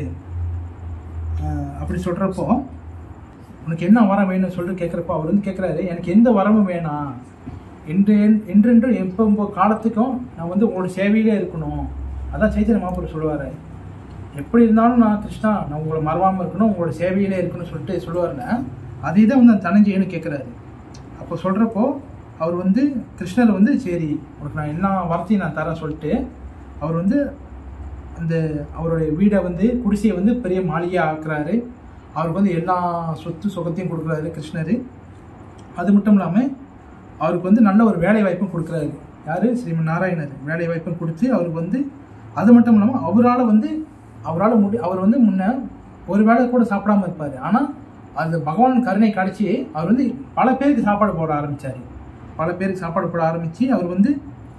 ஆஹ் அப்படி சொல்றப்போ உனக்கு என்ன வரம் வேணும்னு சொல்லிட்டு கேட்குறப்போ அவர் வந்து கேட்குறாரு எனக்கு எந்த வரமும் வேணாம் என்று என்றென்று எப்போ எப்போ காலத்துக்கும் நான் வந்து உங்களோட சேவையிலே இருக்கணும் அதான் சைத்தன்ய மாப்பிள்ளை சொல்லுவார் எப்படி இருந்தாலும் நான் கிருஷ்ணா நான் உங்களை மறவாமல் இருக்கணும் உங்களோட சேவையிலே இருக்கணும்னு சொல்லிட்டு சொல்லுவாருன்னா அதே தான் வந்து அந்த தனஞ்சயன்னு கேட்குறாரு அப்போ சொல்கிறப்போ அவர் வந்து கிருஷ்ணர் வந்து சரி உனக்கு நான் எல்லா வார்த்தையும் நான் தரேன் சொல்லிட்டு அவர் வந்து அந்த அவருடைய வீடை வந்து குடிசையை வந்து பெரிய மாளிகையாக ஆக்குறாரு அவருக்கு வந்து எல்லா சொத்து சுகத்தையும் கொடுக்குறாரு கிருஷ்ணர் அது மட்டும் இல்லாமல் அவருக்கு வந்து நல்ல ஒரு வேலை வாய்ப்பும் கொடுக்குறாரு யார் ஸ்ரீமன் நாராயணர் வேலை வாய்ப்பும் கொடுத்து அவருக்கு வந்து அது மட்டும் இல்லாமல் அவரால் வந்து அவரால் முடி அவர் வந்து முன்ன ஒரு வேளை கூட சாப்பிடாம இருப்பார் ஆனால் அது பகவான் கருணை காடிச்சு அவர் வந்து பல பேருக்கு சாப்பாடு போட ஆரம்பிச்சார் பல பேருக்கு சாப்பாடு போட ஆரம்பித்து அவர் வந்து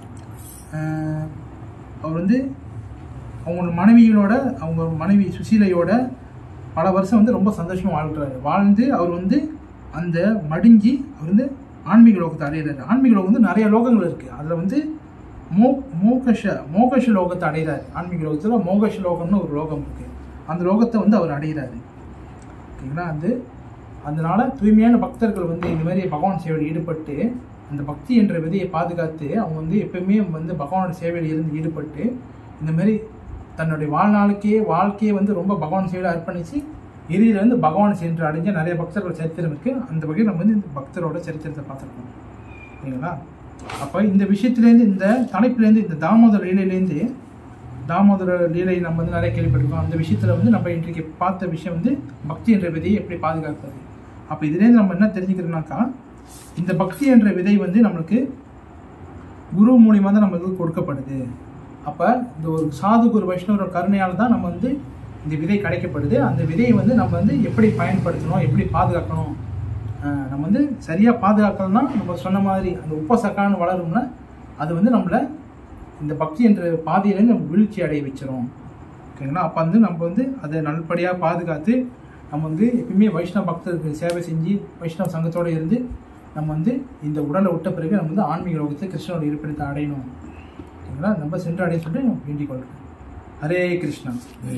ஆஹ், அவர் வந்து அவங்களோட மனைவிகளோட அவங்க மனைவி சுசீலையோட பல வருஷம் வந்து ரொம்ப சந்தோஷமா வாழ்றாரு வாழ்ந்து அவர் வந்து அந்த மடிஞ்சி அவர் வந்து ஆன்மீக லோகத்தை அடையிறாரு ஆன்மீக லோகம் வந்து நிறைய லோகங்கள் இருக்கு அதுல வந்து மோ மோகஷ மோகஷ லோகத்தை அடைகிறாரு ஆன்மீக லோகத்துல மோகஷ லோகம்னு ஒரு லோகம் இருக்கு அந்த லோகத்தை வந்து அவர் அடைகிறாரு ஓகேங்களா அது அதனால தூய்மையான பக்தர்கள் வந்து இந்த மாதிரி பகவான் சேவையில் ஈடுபட்டு அந்த பக்தி என்ற விதையை பாதுகாத்து அவங்க வந்து எப்பயுமே வந்து பகவானோட சேவையில் இருந்து ஈடுபட்டு இந்த மாதிரி தன்னுடைய வாழ்நாளுக்கே வாழ்க்கையை வந்து ரொம்ப பகவான் சேவையில் அர்ப்பணித்து இறுதியில் வந்து பகவான் சென்று அடைஞ்ச நிறைய பக்தர்கள் சரித்திரம் இருக்குது அந்த வகையில் நம்ம வந்து இந்த பக்தரோட சரித்திரத்தை பார்த்துருக்கோம் சரிங்களா அப்போ இந்த விஷயத்துலேருந்து இந்த தலைப்புலேருந்து இந்த தாமோதர லீலையிலேருந்து தாமோதர லீலை நம்ம வந்து நிறைய கேள்விப்பட்டிருக்கோம் அந்த விஷயத்தில் வந்து நம்ம இன்றைக்கு பார்த்த விஷயம் வந்து பக்தி என்ற விதையை எப்படி பாதுகாக்கிறது அப்போ இதுலேருந்து நம்ம என்ன தெரிஞ்சுக்கிறோம்னாக்கா இந்த பக்தி என்ற விதை வந்து நம்மளுக்கு குரு மூலியமா தான் நம்மளுக்கு கொடுக்கப்படுது அப்போ இந்த ஒரு சாது குரு வைஷ்ணவரோட கருணையால் தான் நம்ம வந்து இந்த விதை கிடைக்கப்படுது அந்த விதையை வந்து நம்ம வந்து எப்படி பயன்படுத்தணும் எப்படி பாதுகாக்கணும் ஆஹ் நம்ம வந்து சரியாக பாதுகாக்கணும்னா நம்ம சொன்ன மாதிரி அந்த உப்பசக்கான்னு வளரும்னா அது வந்து நம்மளை இந்த பக்தி என்ற பாதையிலேருந்து நம்ம வீழ்ச்சி அடைய வச்சிரும் ஓகேங்களா அப்போ வந்து நம்ம வந்து அதை நல்லபடியாக பாதுகாத்து நம்ம வந்து எப்பயுமே வைஷ்ணவ பக்தருக்கு சேவை செஞ்சு வைஷ்ணவ சங்கத்தோட இருந்து நம்ம வந்து இந்த உடலை விட்ட பிறகு நம்ம வந்து ஆன்மீக லோகத்தை கிருஷ்ணனோட இருப்பிடத்தை அடையணும் சரிங்களா நம்ம சென்று அடைய சொல்லிட்டு நான் வேண்டிக் கொள்கிறேன் ஹரே கிருஷ்ணா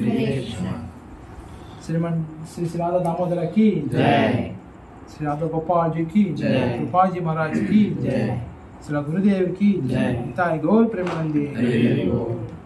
श्रीमान श्री श्री राधा दामोदर की जय। श्री राधा गोपाल जी की जय। कृपा जी महाराज की जय। श्री गुरुदेव की जय। ताई गौर प्रेमानंदी हरि बोल